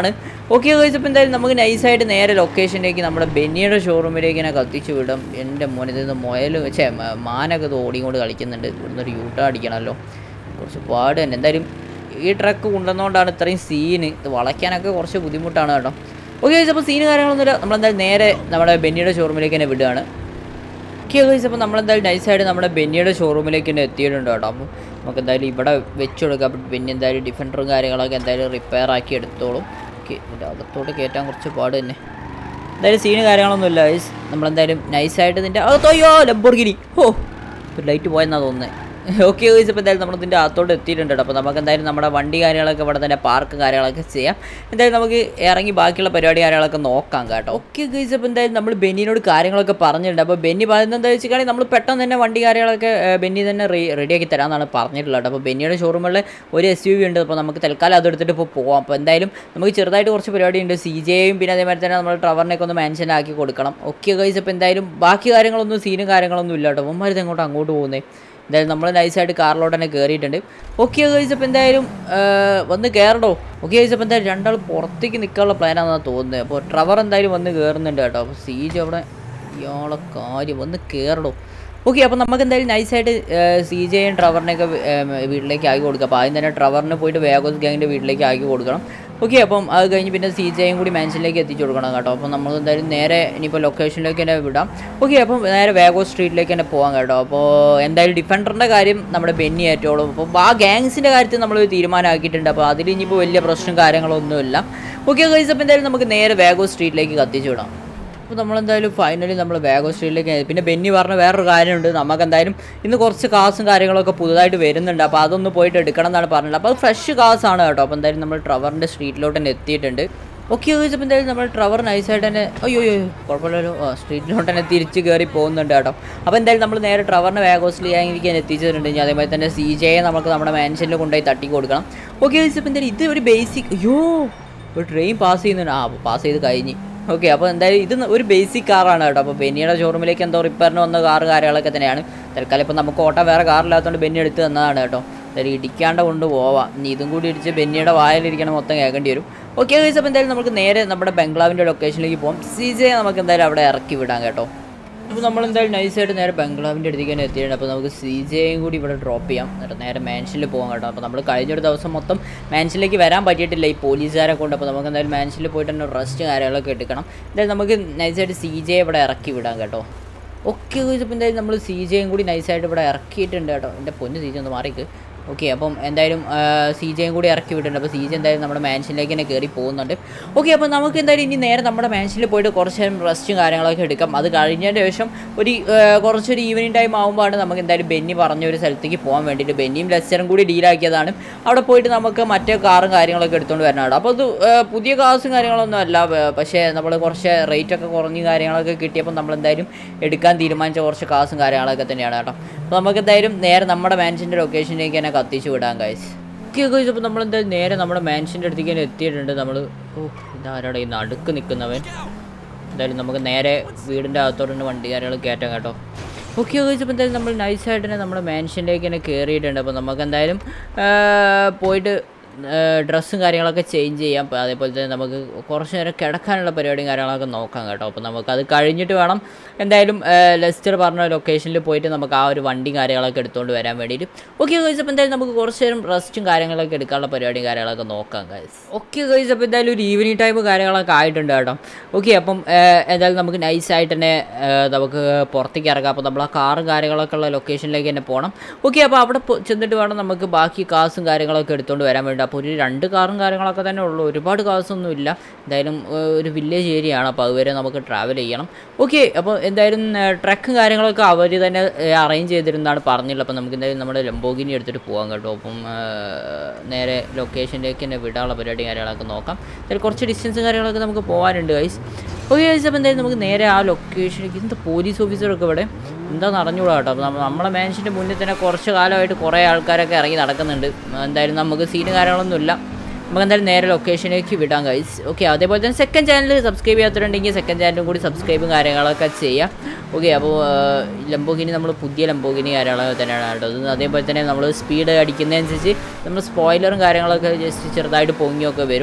ഓക്കെ ഗൈസ് അപ്പോൾ എന്തായാലും നമുക്ക് നൈസായിട്ട് നേരെ ലൊക്കേഷനിലേക്ക് നമ്മുടെ ബെന്നിയുടെ ഷോറൂമിലേക്ക് ഇങ്ങനെ കത്തിച്ച് വിടും എൻ്റെ മോനെ ഇത് മുയൽ ചേ മ- മാനൊക്കെ ഇത് ഓടിക്കൊണ്ട് കളിക്കുന്നുണ്ട് ഇവിടുന്ന് ഒരു യൂട്ട അടിക്കണമല്ലോ കുറച്ച് പാട് തന്നെ എന്തായാലും ഈ ട്രക്ക് കൊണ്ടുവന്നുകൊണ്ടാണ് ഇത്രയും സീന് ഇത് വളയ്ക്കാനൊക്കെ കുറച്ച് ബുദ്ധിമുട്ടാണ് കേട്ടോ ഓക്കെ ഗൈസ് അപ്പോൾ സീന് കാര്യങ്ങളൊന്നുമില്ല നമ്മളെന്തായാലും നേരെ നമ്മുടെ ബെന്നിയുടെ ഷോറൂമിലേക്ക് തന്നെ വിടുകയാണ് ഓക്കെ ഗൈസ് അപ്പോൾ നമ്മളെന്തായാലും നൈസായിട്ട് നമ്മുടെ ബെന്നിയുടെ ഷോറൂമിലേക്ക് തന്നെ എത്തിയിട്ടുണ്ട് കേട്ടോ അപ്പോൾ നമുക്ക് എന്തായാലും ഇവിടെ വെച്ച് കൊടുക്കാം അപ്പോൾ ബെന്നി എന്തായാലും ഡിഫൻഡറും കാര്യങ്ങളൊക്കെ എന്തായാലും റിപ്പയർ ആക്കി എടുത്തോളും ഓക്കെ ഇതിൻ്റെ അകത്തോട്ട് കയറ്റാൻ കുറച്ച് പാട് തന്നെ എന്തായാലും സീന് കാര്യങ്ങളൊന്നുമില്ല ഗൈസ് നമ്മളെന്തായാലും നൈസായിട്ട് ഇതിൻ്റെ അകത്തോയ്യോ ലംബോർഗിനി ഓ ഒരു ലൈറ്റ് പോയെന്നാണ് തോന്നുന്നത് ഓക്കെ ഗൈസ് ഇപ്പോൾ എന്തായാലും നമ്മൾ ഇതിൻ്റെ അകത്തോട്ട് എത്തിയിട്ടുണ്ട് കേട്ടോ അപ്പോൾ നമുക്ക് എന്തായാലും നമ്മുടെ വണ്ടി കാര്യങ്ങളൊക്കെ ഇവിടെ തന്നെ പാർക്ക് കാര്യങ്ങളൊക്കെ ചെയ്യാം എന്തായാലും നമുക്ക് ഇറങ്ങി ബാക്കിയുള്ള പരിപാടി കാര്യങ്ങളൊക്കെ നോക്കാം കേട്ടോ ഓക്കെ ഗൈസ് അപ്പോൾ എന്തായാലും നമ്മൾ ബെന്നിനോട് കാര്യങ്ങളൊക്കെ പറഞ്ഞിട്ടുണ്ട് അപ്പോൾ ബെന്നി പറയുന്നത് എന്താ വെച്ചിട്ടുണ്ടെങ്കിൽ നമ്മൾ പെട്ടെന്ന് തന്നെ വണ്ടി കാര്യങ്ങളൊക്കെ ഏ, ബെന്നി തന്നെ റെഡി റെഡിയാക്കി തരാമെന്നാണ് പറഞ്ഞിട്ടുള്ളത് കേട്ടോ അപ്പോൾ ബെന്നിയുടെ ഷോറൂമിൽ ഒരു എസ് യു വി ഉണ്ട് അപ്പോൾ നമുക്ക് തൽക്കാലം അതെടുത്തിട്ട് ഇപ്പോൾ പോവാം അപ്പോൾ എന്തായാലും നമുക്ക് ചെറുതായിട്ട് കുറച്ച് പരിപാടി ഉണ്ട് സി ജെയും പിന്നെ അതേമാതിരി തന്നെ നമ്മൾ ട്രവറിനെയൊക്കെ ഒന്ന് മെൻഷൻ ആക്കി കൊടുക്കണം ഓക്കെ ഗൈസ് അപ്പോൾ എന്തായാലും ബാക്കി കാര്യങ്ങളൊന്നും സീനും കാര്യങ്ങളൊന്നും ഇല്ല കേട്ടോ അവന്മാർ ഇത് എങ്ങോട്ട് അങ്ങോട്ട് പോകുന്നത് എന്തായാലും നമ്മൾ നൈസായിട്ട് കാറിലോട്ട് തന്നെ കയറിയിട്ടുണ്ട് ഓക്കെ ഗൈസ് അപ്പോൾ എന്തായാലും ആ, വന്ന് കയറടോ ഓക്കെ ഗൈസ് അപ്പോൾ എന്തായാലും രണ്ടാൾ പുറത്തേക്ക് നിൽക്കാനുള്ള പ്ലാനാണെന്നാണ് തോന്നുന്നത് അപ്പോൾ ട്രവർ എന്തായാലും വന്ന് കയറുന്നുണ്ട് കേട്ടോ അപ്പോൾ സീജ് അവിടെ ഇയാളെ കാര്യം വന്ന് കയറടോ ഓക്കെ അപ്പോൾ നമുക്ക് എന്തായാലും നൈസായിട്ട് സി ജെയും ട്രവറിനെയൊക്കെ വീട്ടിലേക്ക് ആക്കി കൊടുക്കാം അപ്പോൾ ആദ്യം തന്നെ ട്രവറിന് പോയിട്ട് വേഗോസ് ഗാങ്ങിൻ്റെ വീട്ടിലേക്ക് ആക്കി കൊടുക്കണം ഓക്കെ അപ്പം അത് കഴിഞ്ഞ് പിന്നെ സി ജെയും കൂടി മാൻഷനിലേക്ക് എത്തിച്ചു കൊടുക്കണം കേട്ടോ അപ്പോൾ നമ്മൾ എന്തായാലും നേരെ ഇനിയിപ്പോൾ ലൊക്കേഷനിലേക്ക് തന്നെ വിടാം ഓക്കെ അപ്പം നേരെ വേഗോ സ്ട്രീറ്റിലേക്ക് തന്നെ പോകാം കേട്ടോ അപ്പോൾ എന്തായാലും ഡിഫൻഡറിൻ്റെ കാര്യം നമ്മുടെ ബെന്നി ഏറ്റോളും അപ്പോൾ ആ ഗാങ്സിൻ്റെ കാര്യത്തിൽ നമ്മൾ തീരുമാനമാക്കിയിട്ടുണ്ട് അപ്പോൾ അതിൽ ഇനിയിപ്പോൾ വലിയ പ്രശ്നം കാര്യങ്ങളൊന്നുമില്ല ഓക്കെ ഗൈസ് അപ്പോൾ എന്തായാലും നമുക്ക് നേരെ വേഗോ സ്ട്രീറ്റിലേക്ക് കത്തിച്ചു വിടാം അപ്പോൾ നമ്മളെന്തായാലും ഫൈനലി നമ്മൾ ബാഗോ സ്ട്രീറ്റിലേക്ക് പിന്നെ ബെന്നി പറഞ്ഞ വേറൊരു കാര്യമുണ്ട് നമുക്ക് എന്തായാലും ഇന്ന് കുറച്ച് കാസും കാര്യങ്ങളൊക്കെ പുതുതായിട്ട് വരുന്നുണ്ട് അപ്പോൾ അതൊന്ന് പോയിട്ട് എടുക്കണം എന്നാണ് പറഞ്ഞത് അപ്പോൾ അത് ഫ്രഷ് കാസാണ് കേട്ടോ അപ്പോൾ എന്തായാലും നമ്മൾ ട്രവറിൻ്റെ സ്ട്രീറ്റിലോട്ട് തന്നെ എത്തിയിട്ടുണ്ട് ഓക്കെ ചോദിച്ചപ്പോൾ എന്തായാലും നമ്മൾ ട്രവർ നൈസായിട്ട് തന്നെ അയ്യോ അയ്യോ കുഴപ്പമില്ലല്ലോ ആ സ്ട്രീറ്റിലോട്ട് തന്നെ തിരിച്ച് കയറി പോകുന്നുണ്ട് കേട്ടോ അപ്പോൾ എന്തായാലും നമ്മൾ നേരെ ട്രവറിനെ വേഗോസിലേക്ക് എത്തിച്ചിട്ടുണ്ട് ഇനി അതേപോലെ തന്നെ സി ജെയെ നമുക്ക് നമ്മുടെ മാൻഷനിൽ കൊണ്ടുപോയി തട്ടി കൊടുക്കണം ഓക്കെ ചോദിച്ചപ്പോൾ എന്തായാലും ഇത് ഒരു ബേസിക് അയ്യോ ഒരു ട്രെയിൻ പാസ് ചെയ്യുന്നുണ്ട് ആ പാസ് ചെയ്ത് കഴിഞ്ഞ് ഓക്കെ അപ്പോൾ എന്തായാലും ഇത് ഒരു ബേസിക് കാറാണ് കേട്ടോ അപ്പോൾ ബെന്നിയുടെ ഷോറൂമിലേക്ക് എന്തോ റിപ്പയറിന് വന്ന കാറ് കാര്യങ്ങളൊക്കെ തന്നെയാണ് തൽക്കാലം ഇപ്പോൾ നമുക്ക് ഓട്ടം വേറെ കാറില്ലാത്തതുകൊണ്ട് ബെന്നി എടുത്ത് തന്നതാണ് കേട്ടോ എന്തായാലും ഇടിക്കാണ്ട് കൊണ്ട് പോവാം ഇനി ഇതും കൂടി ഇടിച്ച് ബെന്നിയുടെ വായിലിരിക്കണം മൊത്തം കേൾക്കേണ്ടി വരും ഓക്കെ ഗൈസ് അപ്പോൾ എന്തായാലും നമുക്ക് നേരെ നമ്മുടെ ബംഗ്ലാവിൻ്റെ ലൊക്കേഷനിലേക്ക് പോകാം സി ജെ നമുക്ക് എന്തായാലും അവിടെ ഇറക്കി വിടാം കേട്ടോ അപ്പോൾ നമ്മൾ എന്തായാലും നൈസായിട്ട് നേരെ ബംഗ്ലാവിൻ്റെ അടുത്തേക്ക് തന്നെ എത്തിയിട്ടുണ്ട് അപ്പോൾ നമുക്ക് സി ജെയും കൂടി ഇവിടെ ഡ്രോപ്പ് ചെയ്യാം എന്നിട്ട് നേരെ മാൻഷനിൽ പോകാം കേട്ടോ അപ്പോൾ നമ്മൾ കഴിഞ്ഞൊരു ദിവസം മൊത്തം മാൻഷനിലേക്ക് വരാൻ പറ്റിയിട്ടില്ല ഈ പോലീസുകാരെ കൊണ്ട് അപ്പോൾ നമുക്ക് എന്തായാലും മാൻഷനിൽ പോയിട്ട് തന്നെ റെസ്റ്റ് കാര്യങ്ങളൊക്കെ എടുക്കണം എന്തായാലും നമുക്ക് നൈസായിട്ട് സി ജെ ഇവിടെ ഇറക്കി വിടാം കേട്ടോ ഓക്കെ ഇപ്പോൾ എന്തായാലും നമ്മൾ സി ജെയും കൂടി നൈസായിട്ട് ഇവിടെ ഇറക്കിയിട്ടുണ്ട് കേട്ടോ എൻ്റെ പൊന്ന് സി ജെ ഒന്ന് മാറിക്ക് ഓക്കെ അപ്പം എന്തായാലും സി ജെയും കൂടി ഇറക്കി വിട്ടിട്ടുണ്ട് അപ്പോൾ സി ജെ എന്തായാലും നമ്മുടെ മാൻഷനിലേക്ക് തന്നെ കയറി പോകുന്നുണ്ട് ഓക്കെ അപ്പോൾ നമുക്ക് എന്തായാലും ഇനി നേരെ നമ്മുടെ മാൻഷനിൽ പോയിട്ട് കുറച്ച് നേരം റെസ്റ്റും കാര്യങ്ങളൊക്കെ എടുക്കാം അത് കഴിഞ്ഞതിന് ശേഷം ഒരു ആ, കുറച്ചൊരു ഈവനിങ് ടൈം ആകുമ്പോഴാണ് നമുക്ക് എന്തായാലും ബെന്നി പറഞ്ഞ ഒരു സ്ഥലത്തേക്ക് പോകാൻ വേണ്ടിയിട്ട് ബെന്നിയും ലെസ്റ്ററും കൂടി ഡീലാക്കിയതാണ് അവിടെ പോയിട്ട് നമുക്ക് മറ്റേ കാറും കാര്യങ്ങളൊക്കെ എടുത്തുകൊണ്ട് വരണതാണ് അപ്പോൾ അത് ആ, പുതിയ കാസും കാര്യങ്ങളൊന്നും അല്ല ആ, പക്ഷേ നമ്മൾ കുറച്ച് റേറ്റ് ഒക്കെ കുറഞ്ഞ കാര്യങ്ങളൊക്കെ കിട്ടിയപ്പോൾ നമ്മൾ എന്തായാലും എടുക്കാൻ തീരുമാനിച്ച കുറച്ച് കാസും കാര്യങ്ങളൊക്കെ തന്നെയാണ് കേട്ടോ അപ്പോൾ നമുക്ക് എന്തായാലും നേരെ നമ്മുടെ മാൻഷൻ്റെ ലൊക്കേഷനിലേക്ക് തന്നെ കത്തിച്ച് വിടാം കാഴ്ച ഓക്കെ ഗൈസ് അപ്പോൾ നമ്മൾ എന്തായാലും നേരെ നമ്മുടെ മാൻഷൻ്റെ അടുത്തേക്ക് തന്നെ എത്തിയിട്ടുണ്ട് നമ്മൾ ഓ ഇതാരാടെ ഈ നടുക്ക് നിൽക്കുന്നവൻ എന്തായാലും നമുക്ക് നേരെ വീടിൻ്റെ അകത്തോട്ട് തന്നെ വണ്ടി കാര്യങ്ങൾ കയറ്റാം കേട്ടോ ഓക്കെ ഗൈസ് അപ്പോൾ എന്തായാലും നമ്മൾ നൈസായിട്ട് തന്നെ നമ്മുടെ മാൻഷനിലേക്ക് തന്നെ കയറിയിട്ടുണ്ട് അപ്പോൾ നമുക്ക് എന്തായാലും ആ, പോയിട്ട് ഡ്രസ്സും കാര്യങ്ങളൊക്കെ ചേഞ്ച് ചെയ്യാം അപ്പോൾ അതേപോലെ തന്നെ നമുക്ക് കുറച്ച് നേരം കിടക്കാനുള്ള പരിപാടിയും കാര്യങ്ങളൊക്കെ നോക്കാം കേട്ടോ അപ്പോൾ നമുക്ക് അത് കഴിഞ്ഞിട്ട് വേണം എന്തായാലും ആ, ലെസ്റ്റർ പറഞ്ഞ ലൊക്കേഷനിൽ പോയിട്ട് നമുക്ക് ആ ഒരു വണ്ടിയും കാര്യങ്ങളൊക്കെ എടുത്തുകൊണ്ട് വരാൻ വേണ്ടിയിട്ട് ഓക്കെ ഗൈസ് അപ്പോൾ എന്തായാലും നമുക്ക് കുറച്ച് നേരം റെസ്റ്റും കാര്യങ്ങളൊക്കെ എടുക്കാനുള്ള പരിപാടിയും കാര്യങ്ങളൊക്കെ നോക്കാം ഗൈസ് ഓക്കെ ഗൈസ് അപ്പോൾ എന്തായാലും ഒരു ഈവനിങ് ടൈം കാര്യങ്ങളൊക്കെ ആയിട്ടുണ്ട് കേട്ടോ ഓക്കെ അപ്പം ആ, എന്തായാലും നമുക്ക് നൈസായിട്ട് തന്നെ ആ, നമുക്ക് പുറത്തേക്ക് ഇറങ്ങാം അപ്പോൾ നമ്മൾ ആ കാറും കാര്യങ്ങളൊക്കെ ഉള്ള ലൊക്കേഷനിലേക്ക് തന്നെ പോകണം ഓക്കെ അപ്പോൾ അവിടെ പോ- ചെന്നിട്ട് വേണം നമുക്ക് ബാക്കി കാസും കാര്യങ്ങളൊക്കെ എടുത്തുകൊണ്ട് വരാൻ വേണ്ടി അപ്പോൾ ഒരു രണ്ട് കാറും കാര്യങ്ങളൊക്കെ തന്നെ ഉള്ളൂ ഒരുപാട് കാസൊന്നും ഇല്ല എന്തായാലും ഏഹ്, ഒരു വില്ലേജ് ഏരിയ ആണ് അപ്പോൾ അതുവരെ നമുക്ക് ട്രാവൽ ചെയ്യണം ഓക്കെ അപ്പോൾ എന്തായാലും ട്രക്കും കാര്യങ്ങളൊക്കെ അവർ തന്നെ അറേഞ്ച് ചെയ്തിരുന്നാണ് പറഞ്ഞിട്ടുള്ളത് അപ്പോൾ നമുക്ക് എന്തായാലും നമ്മുടെ ലംബോഗിനി എടുത്തിട്ട് പോകാം കേട്ടോ അപ്പം ഏഹ്, നേരെ ലൊക്കേഷനിലേക്ക് തന്നെ വിടാനുള്ള പരിപാടി കാര്യങ്ങളൊക്കെ നോക്കാം അതിൽ കുറച്ച് ഡിസ്റ്റൻസ് കാര്യങ്ങളൊക്കെ നമുക്ക് പോകാനുണ്ട് ഗൈസ് ഓക്കെ ഗൈസ് അപ്പോൾ എന്തായാലും നമുക്ക് നേരെ ആ ലൊക്കേഷനിലേക്ക് എന്താ പോലീസ് ഓഫീസറൊക്കെ ഇവിടെ എന്താ അറിഞ്ഞൂടാ കേട്ടോ അപ്പോൾ നമ്മ- നമ്മളെ മാൻഷൻ്റെ മുന്നിൽ തന്നെ കുറച്ച് കാലമായിട്ട് കുറേ ആൾക്കാരൊക്കെ ഇറങ്ങി നടക്കുന്നുണ്ട് എന്തായാലും നമുക്ക് സീന് കാര്യങ്ങളൊന്നുമില്ല നമുക്ക് എന്തായാലും നേരെ ലൊക്കേഷനിലേക്ക് വിടാം ഗൈസ് ഓക്കെ അതേപോലെ തന്നെ സെക്കൻഡ് ചാനൽ സബ്സ്ക്രൈബ് ചെയ്യാത്തവരുണ്ടെങ്കിൽ സെക്കൻഡ് ചാനലും കൂടി സബ്സ്ക്രൈബും കാര്യങ്ങളൊക്കെ ചെയ്യാം ഓക്കെ അപ്പോൾ ലംബോഗിനി നമ്മൾ പുതിയ ലംബോഗിനി കാര്യങ്ങളൊക്കെ തന്നെയാണ് കേട്ടോ അത് അതേപോലെ തന്നെ നമ്മൾ സ്പീഡ് അടിക്കുന്നതനുസരിച്ച് നമ്മൾ സ്പോയിലറും കാര്യങ്ങളൊക്കെ ജസ്റ്റ് ചെറുതായിട്ട് പൊങ്ങിയൊക്കെ വരും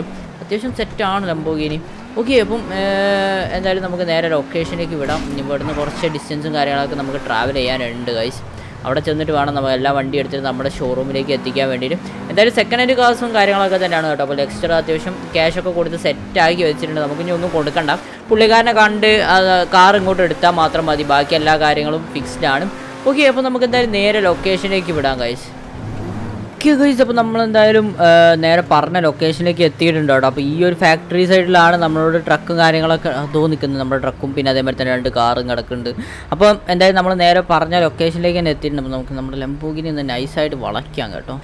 അത്യാവശ്യം സെറ്റാണ് ലംബോഗിനി ഓക്കെ അപ്പം ഏർ, എന്തായാലും നമുക്ക് നേരെ ലൊക്കേഷനിലേക്ക് വിടാം ഇനി ഇവിടുന്ന് കുറച്ച് ഡിസ്റ്റൻസും കാര്യങ്ങളൊക്കെ നമുക്ക് ട്രാവൽ ചെയ്യാനുണ്ട് ഗൈസ് അവിടെ ചെന്നിട്ട് വേണം നമ്മൾ എല്ലാ വണ്ടി എടുത്തിട്ട് നമ്മുടെ ഷോറൂമിലേക്ക് എത്തിക്കാൻ വേണ്ടിയിട്ട് എന്തായാലും സെക്കൻഡ് ഹാൻഡ് കാസും കാര്യങ്ങളൊക്കെ തന്നെയാണ് കേട്ടോ അപ്പോൾ എക്സ്ട്രാ അത്യാവശ്യം ക്യാഷൊക്കെ കൊടുത്ത് സെറ്റാക്കി വെച്ചിട്ടുണ്ട് നമുക്ക് ഇനി ഒന്നും കൊടുക്കണ്ട പുള്ളിക്കാരനെ കണ്ട് കാർ ഇങ്ങോട്ട് എടുത്താൽ മാത്രം മതി ബാക്കി എല്ലാ കാര്യങ്ങളും ഫിക്സ്ഡ് ആണ് ഓക്കെ അപ്പോൾ നമുക്ക് എന്തായാലും നേരെ ലൊക്കേഷനിലേക്ക് വിടാം ഗൈസ് ഓക്കെ ഗൈസ് അപ്പോൾ നമ്മളെന്തായാലും ആ, നേരെ പറഞ്ഞ ലൊക്കേഷനിലേക്ക് എത്തിയിട്ടുണ്ട് കേട്ടോ അപ്പോൾ ഈ ഒരു ഫാക്ടറി സൈഡിലാണ് നമ്മളോട് ട്രക്കും കാര്യങ്ങളൊക്കെ അതോ നിൽക്കുന്നത് നമ്മുടെ ട്രക്കും പിന്നെ അതേമാതിരി തന്നെ രണ്ട് കാറും കിടക്കുന്നുണ്ട് അപ്പോൾ എന്തായാലും നമ്മൾ നേരെ പറഞ്ഞ ലൊക്കേഷനിലേക്ക് തന്നെ എത്തിയിട്ടുണ്ട് അപ്പോൾ നമുക്ക് നമ്മുടെ ലംബോഗിനി ഒന്ന് നൈസായിട്ട് വളയ്ക്കാം കേട്ടോ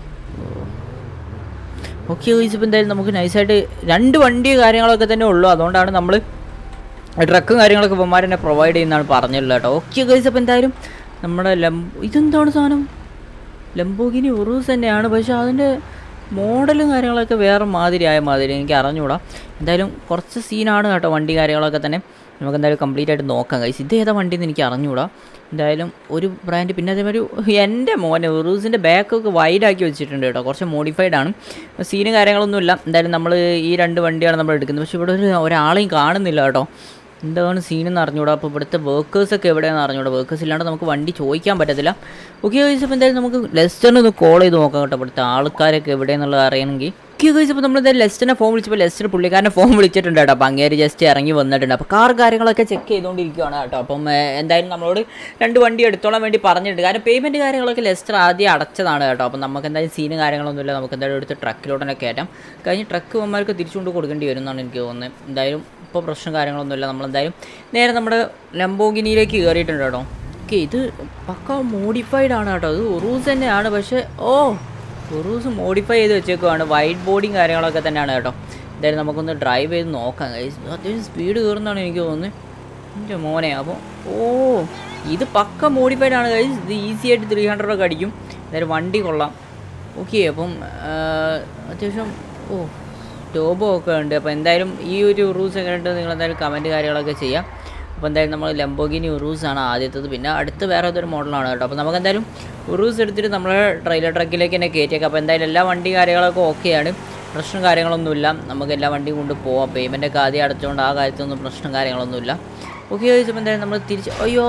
ഓക്കെ ഗൈസ് ഇപ്പോൾ എന്തായാലും നമുക്ക് നൈസായിട്ട് രണ്ട് വണ്ടി കാര്യങ്ങളൊക്കെ തന്നെ ഉള്ളൂ അതുകൊണ്ടാണ് നമ്മൾ ട്രക്കും കാര്യങ്ങളൊക്കെ ഇവന്മാർ തന്നെ പ്രൊവൈഡ് ചെയ്യുന്നതാണ് പറഞ്ഞിട്ടുള്ളത് കേട്ടോ ഓക്കെ ഗൈസ് അപ്പോൾ എന്തായാലും നമ്മുടെ ലംബോ ഇതെന്താണ് സാധനം ലംബോഗിനി ഉറൂസ് തന്നെയാണ് പക്ഷേ അതിൻ്റെ മോഡലും കാര്യങ്ങളൊക്കെ വേറെ മാതിരിയായ മാതിരി എനിക്ക് അറിഞ്ഞുകൂടാ എന്തായാലും കുറച്ച് സീനാണ് കേട്ടോ വണ്ടി കാര്യങ്ങളൊക്കെ തന്നെ നമുക്ക് എന്തായാലും കംപ്ലീറ്റ് ആയിട്ട് നോക്കാം കൈസ് ഇത് ഏതാ വണ്ടി എന്ന് എനിക്ക് അറിഞ്ഞുകൂടാ എന്തായാലും ഒരു ബ്രാൻഡ് പിന്നെ അതേമാതിരി എൻ്റെ മോനെ ഉറൂസിൻ്റെ ബാക്കൊക്കെ വൈഡാക്കി വെച്ചിട്ടുണ്ട് കേട്ടോ കുറച്ച് മോഡിഫൈഡ് ആണ് സീനും കാര്യങ്ങളൊന്നുമില്ല എന്തായാലും നമ്മൾ ഈ രണ്ട് വണ്ടിയാണ് നമ്മൾ എടുക്കുന്നത് പക്ഷേ ഇവിടെ ഒരു ഒരാളെയും കാണുന്നില്ല കേട്ടോ എന്താണ് സീനെന്ന് അറിഞ്ഞൂടാ അപ്പോൾ ഇവിടുത്തെ വർക്കേഴ്സൊക്കെ എവിടെയാണെന്ന് അറിഞ്ഞൂടാ വർക്കേഴ്സ് ഇല്ലാണ്ട് നമുക്ക് വണ്ടി ചോദിക്കാൻ പറ്റത്തില്ല ഓക്കെ ചോദിച്ചപ്പോൾ എന്തായാലും നമുക്ക് ലെസ്റ്ററിന് ഒന്ന് കോൾ ചെയ്ത് നോക്കാം കേട്ടോ ഇവിടുത്തെ ആൾക്കാരൊക്കെ എവിടെയെന്നുള്ളത് അറിയണമെങ്കിൽ ഓക്കെ ചോദിച്ചപ്പോൾ നമ്മൾ എന്തായാലും ലെസ്റ്ററിനെ ഫോൺ വിളിച്ചപ്പോൾ ലെസ്റ്റർ പുള്ളിക്കാരനെ ഫോൺ വിളിച്ചിട്ടുണ്ട് കേട്ടോ അപ്പോൾ അങ്ങേര് ജസ്റ്റ് ഇറങ്ങി വന്നിട്ടുണ്ട് അപ്പോൾ കാർ കാര്യങ്ങളൊക്കെ ചെക്ക് ചെയ്തുകൊണ്ടിരിക്കുകയാണ് കേട്ടോ അപ്പം ഏർ, എന്തായാലും നമ്മളോട് രണ്ട് വണ്ടി എടുത്തോളാൻ വേണ്ടി പറഞ്ഞിട്ടുണ്ട് കാരണം പേയ്മെൻറ്റ് കാര്യങ്ങളൊക്കെ ലെസ്റ്റർ ആദ്യം അടച്ചതാണ് കേട്ടോ അപ്പം നമുക്ക് എന്തായാലും സീനും കാര്യങ്ങളൊന്നുമില്ല നമുക്ക് എന്തായാലും എടുത്ത് ട്രക്കിലോട്ട് തന്നെ കയറ്റാം കഴിഞ്ഞ് ട്രക്ക് അമ്മമാർക്ക് തിരിച്ചുകൊണ്ട് കൊടുക്കേണ്ടി വരും എന്നാണ് എനിക്ക് തോന്നുന്നത് എന്തായാലും ഇപ്പോൾ പ്രശ്നം കാര്യങ്ങളൊന്നുമില്ല നമ്മളെന്തായാലും നേരെ നമ്മുടെ ലംബോഗിനിയിലേക്ക് കയറിയിട്ടുണ്ട് കേട്ടോ ഓക്കെ ഇത് പക്ക മോഡിഫൈഡ് ആണ് കേട്ടോ ഇത് ഉറൂസ് തന്നെയാണ് പക്ഷേ ഓ ഉറൂസ് മോഡിഫൈ ചെയ്ത് വെച്ചേക്കുവാണ് വൈറ്റ് ബോഡിയും കാര്യങ്ങളൊക്കെ തന്നെയാണ് കേട്ടോ എന്തായാലും നമുക്കൊന്ന് ഡ്രൈവ് ചെയ്ത് നോക്കാം guys. ഇത് അത്യാവശ്യം സ്പീഡ് കയറുന്നതാണ് എനിക്ക് തോന്നുന്നത് എൻ്റെ മോനെ അപ്പോൾ ഓ ഇത് പക്ക മോഡിഫൈഡ് ആണ് guys. ഇത് ഈസി ആയിട്ട് ത്രീ ഹൺഡ്രഡ് ഒക്കെ അടിക്കും എന്തായാലും വണ്ടി കൊള്ളാം ഓക്കെ അപ്പം ആ, അത്യാവശ്യം ഓ ടോബോ ഒക്കെ ഉണ്ട് അപ്പോൾ എന്തായാലും ഈ ഒരു ഉറൂസ് ഒക്കെ ഉണ്ട് നിങ്ങൾ എന്തായാലും കമൻറ്റ് കാര്യങ്ങളൊക്കെ ചെയ്യാം അപ്പോൾ എന്തായാലും നമ്മൾ ലംബോഗിനി ഉറൂസ് ആണ് ആദ്യത്തത് പിന്നെ അടുത്ത് വേറെ ഏതൊരു മോഡലാണ് കേട്ടോ അപ്പോൾ നമുക്ക് എന്തായാലും ഉറൂസ് എടുത്തിട്ട് നമ്മൾ ട്രെയിലർ ട്രക്കിലേക്ക് തന്നെ കയറ്റിയേക്കാം അപ്പോൾ എന്തായാലും എല്ലാ വണ്ടി കാര്യങ്ങളൊക്കെ ഓക്കെയാണ് പ്രശ്നം കാര്യങ്ങളൊന്നുമില്ല നമുക്ക് എല്ലാ വണ്ടിയും കൊണ്ട് പോവാം പേയ്മെൻ്റ് ഒക്കെ ആദ്യം അടച്ചുകൊണ്ട് ആ കാര്യത്തൊന്നും പ്രശ്നം കാര്യങ്ങളൊന്നുമില്ല ഓക്കെ ചോദിച്ചപ്പോൾ എന്തായാലും നമ്മൾ തിരിച്ച് അയ്യോ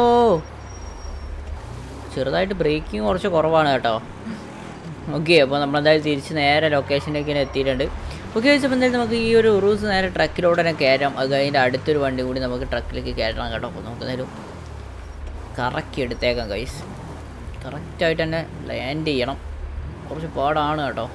ചെറുതായിട്ട് ബ്രേക്കിംഗ് കുറച്ച് കുറവാണ് കേട്ടോ ഓക്കെ അപ്പോൾ നമ്മളെന്തായാലും തിരിച്ച് നേരെ ലൊക്കേഷനിലേക്ക് തന്നെ എത്തിയിട്ടുണ്ട് ഓക്കെ ചോദിച്ചപ്പോൾ എന്തായാലും നമുക്ക് ഈ ഒരു ഉറൂസ് നേരെ ട്രക്കിലൂടെ തന്നെ കയറ്റാം അത് കഴിഞ്ഞിട്ട് അടുത്തൊരു വണ്ടി കൂടി നമുക്ക് ട്രക്കിലേക്ക് കയറ്റണം കേട്ടോ അപ്പോൾ നമുക്ക് എന്തായാലും കറക്കി എടുത്തേക്കാം കൈസ് കറക്റ്റായിട്ട് തന്നെ ലാൻഡ് ചെയ്യണം കുറച്ച് പാടാണ് കേട്ടോ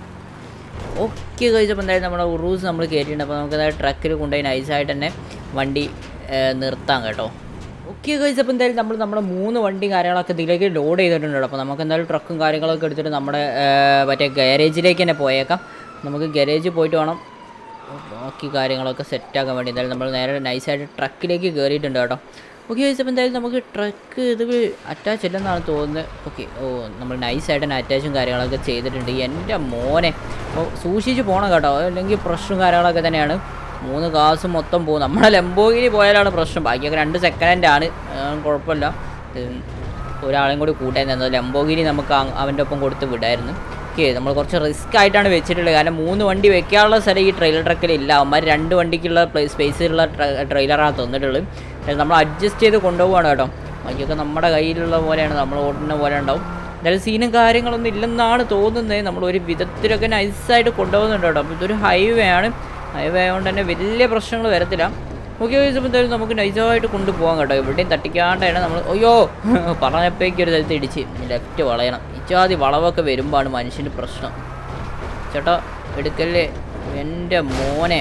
ഓക്കെ കഴിച്ചപ്പോൾ എന്തായാലും നമ്മുടെ ഉറൂസ് നമ്മൾ കയറ്റിയിട്ടുണ്ട് അപ്പോൾ നമുക്ക് എന്തായാലും ട്രക്കിൽ കൊണ്ടുപോയി നൈസായിട്ട് തന്നെ വണ്ടി ഏർ, നിർത്താം കേട്ടോ ഓക്കെ കഴിച്ചപ്പോൾ എന്തായാലും നമ്മൾ നമ്മുടെ മൂന്ന് വണ്ടി കാര്യങ്ങളൊക്കെ ഇതിലേക്ക് ലോഡ് ചെയ്തിട്ടുണ്ട് കേട്ടോ. അപ്പോൾ നമുക്ക് എന്തായാലും ട്രക്കും കാര്യങ്ങളൊക്കെ എടുത്തിട്ട് നമ്മുടെ ഏർ, മറ്റേ ഗാരേജിലേക്ക് തന്നെ പോയേക്കാം നമുക്ക് ഗാരേജിൽ പോയിട്ട് വേണം ബാക്കി കാര്യങ്ങളൊക്കെ സെറ്റാക്കാൻ വേണ്ടി എന്തായാലും നമ്മൾ നേരെ നൈസായിട്ട് ട്രക്കിലേക്ക് കയറിയിട്ടുണ്ട് കേട്ടോ ഓക്കെ ചോദിച്ചപ്പോൾ എന്തായാലും നമുക്ക് ട്രക്ക് ഇത് അറ്റാച്ച് അല്ലെന്നാണ് തോന്നുന്നത് ഓക്കെ ഓ നമ്മൾ നൈസായിട്ട് തന്നെ അറ്റാച്ചും കാര്യങ്ങളൊക്കെ ചെയ്തിട്ടുണ്ട് എൻ്റെ മോനെ അപ്പോൾ സൂക്ഷിച്ച് പോകണം കേട്ടോ അല്ലെങ്കിൽ പ്രശ്നവും കാര്യങ്ങളൊക്കെ തന്നെയാണ് മൂന്ന് കാസ് മൊത്തം പോകും നമ്മളെ ലംബോഗിനി പോയാലാണ് പ്രശ്നം ബാക്കിയൊക്കെ രണ്ട് സെക്കൻഡ് ഹാൻഡ് ആണ് ഏഹ് കുഴപ്പമില്ല ഉം, ഒരാളെയും കൂടി കൂട്ടാൻ തന്നത് ലംബോഗിനി നമുക്ക് അ- അവൻ്റെ ഒപ്പം കൊടുത്ത് വിടായിരുന്നു ഓക്കെ നമ്മൾ കുറച്ച് റിസ്ക് ആയിട്ടാണ് വെച്ചിട്ടുള്ളത് കാരണം മൂന്ന് വണ്ടി വെക്കാനുള്ള സ്ഥലം ഈ ട്രെയിലർ ട്രക്കിൽ ഇല്ല അവന്മാർ രണ്ട് വണ്ടിക്കുള്ള സ്പേസിലുള്ള ട്രെയിലറാണ് തന്നിട്ടുള്ളത് അതായത് നമ്മൾ അഡ്ജസ്റ്റ് ചെയ്ത് കൊണ്ടുപോവാണ് കേട്ടോ ബാക്കിയൊക്കെ നമ്മുടെ കയ്യിലുള്ള പോലെയാണ് നമ്മൾ ഓടുന്ന പോലെ ഉണ്ടാവും എന്തായാലും സീനും കാര്യങ്ങളൊന്നും ഇല്ലെന്നാണ് തോന്നുന്നത് നമ്മൾ ഒരു വിധത്തിലൊക്കെ നൈസായിട്ട് കൊണ്ടുപോകുന്നുണ്ട് കേട്ടോ അപ്പോൾ ഇതൊരു ഹൈവേ ആണ് ഹൈവേ ആയതുകൊണ്ട് തന്നെ വലിയ പ്രശ്നങ്ങൾ വരത്തില്ല ഓക്കെ ചോദിച്ചപ്പോൾ എന്തായാലും നമുക്ക് നൈസായിട്ട് കൊണ്ടുപോകാം കേട്ടോ എവിടെയും തട്ടിക്കാണ്ടാണ് നമ്മൾ അയ്യോ പറഞ്ഞപ്പോഴേക്കും ഒരു സ്ഥലത്ത് ഇടിച്ച് ലെഫ്റ്റ് വളയണം ഇച്ചാതി വളവൊക്കെ വരുമ്പോഴാണ് മനുഷ്യന് പ്രശ്നം ചേട്ടാ എടുക്കല്ലേ എൻ്റെ മോനെ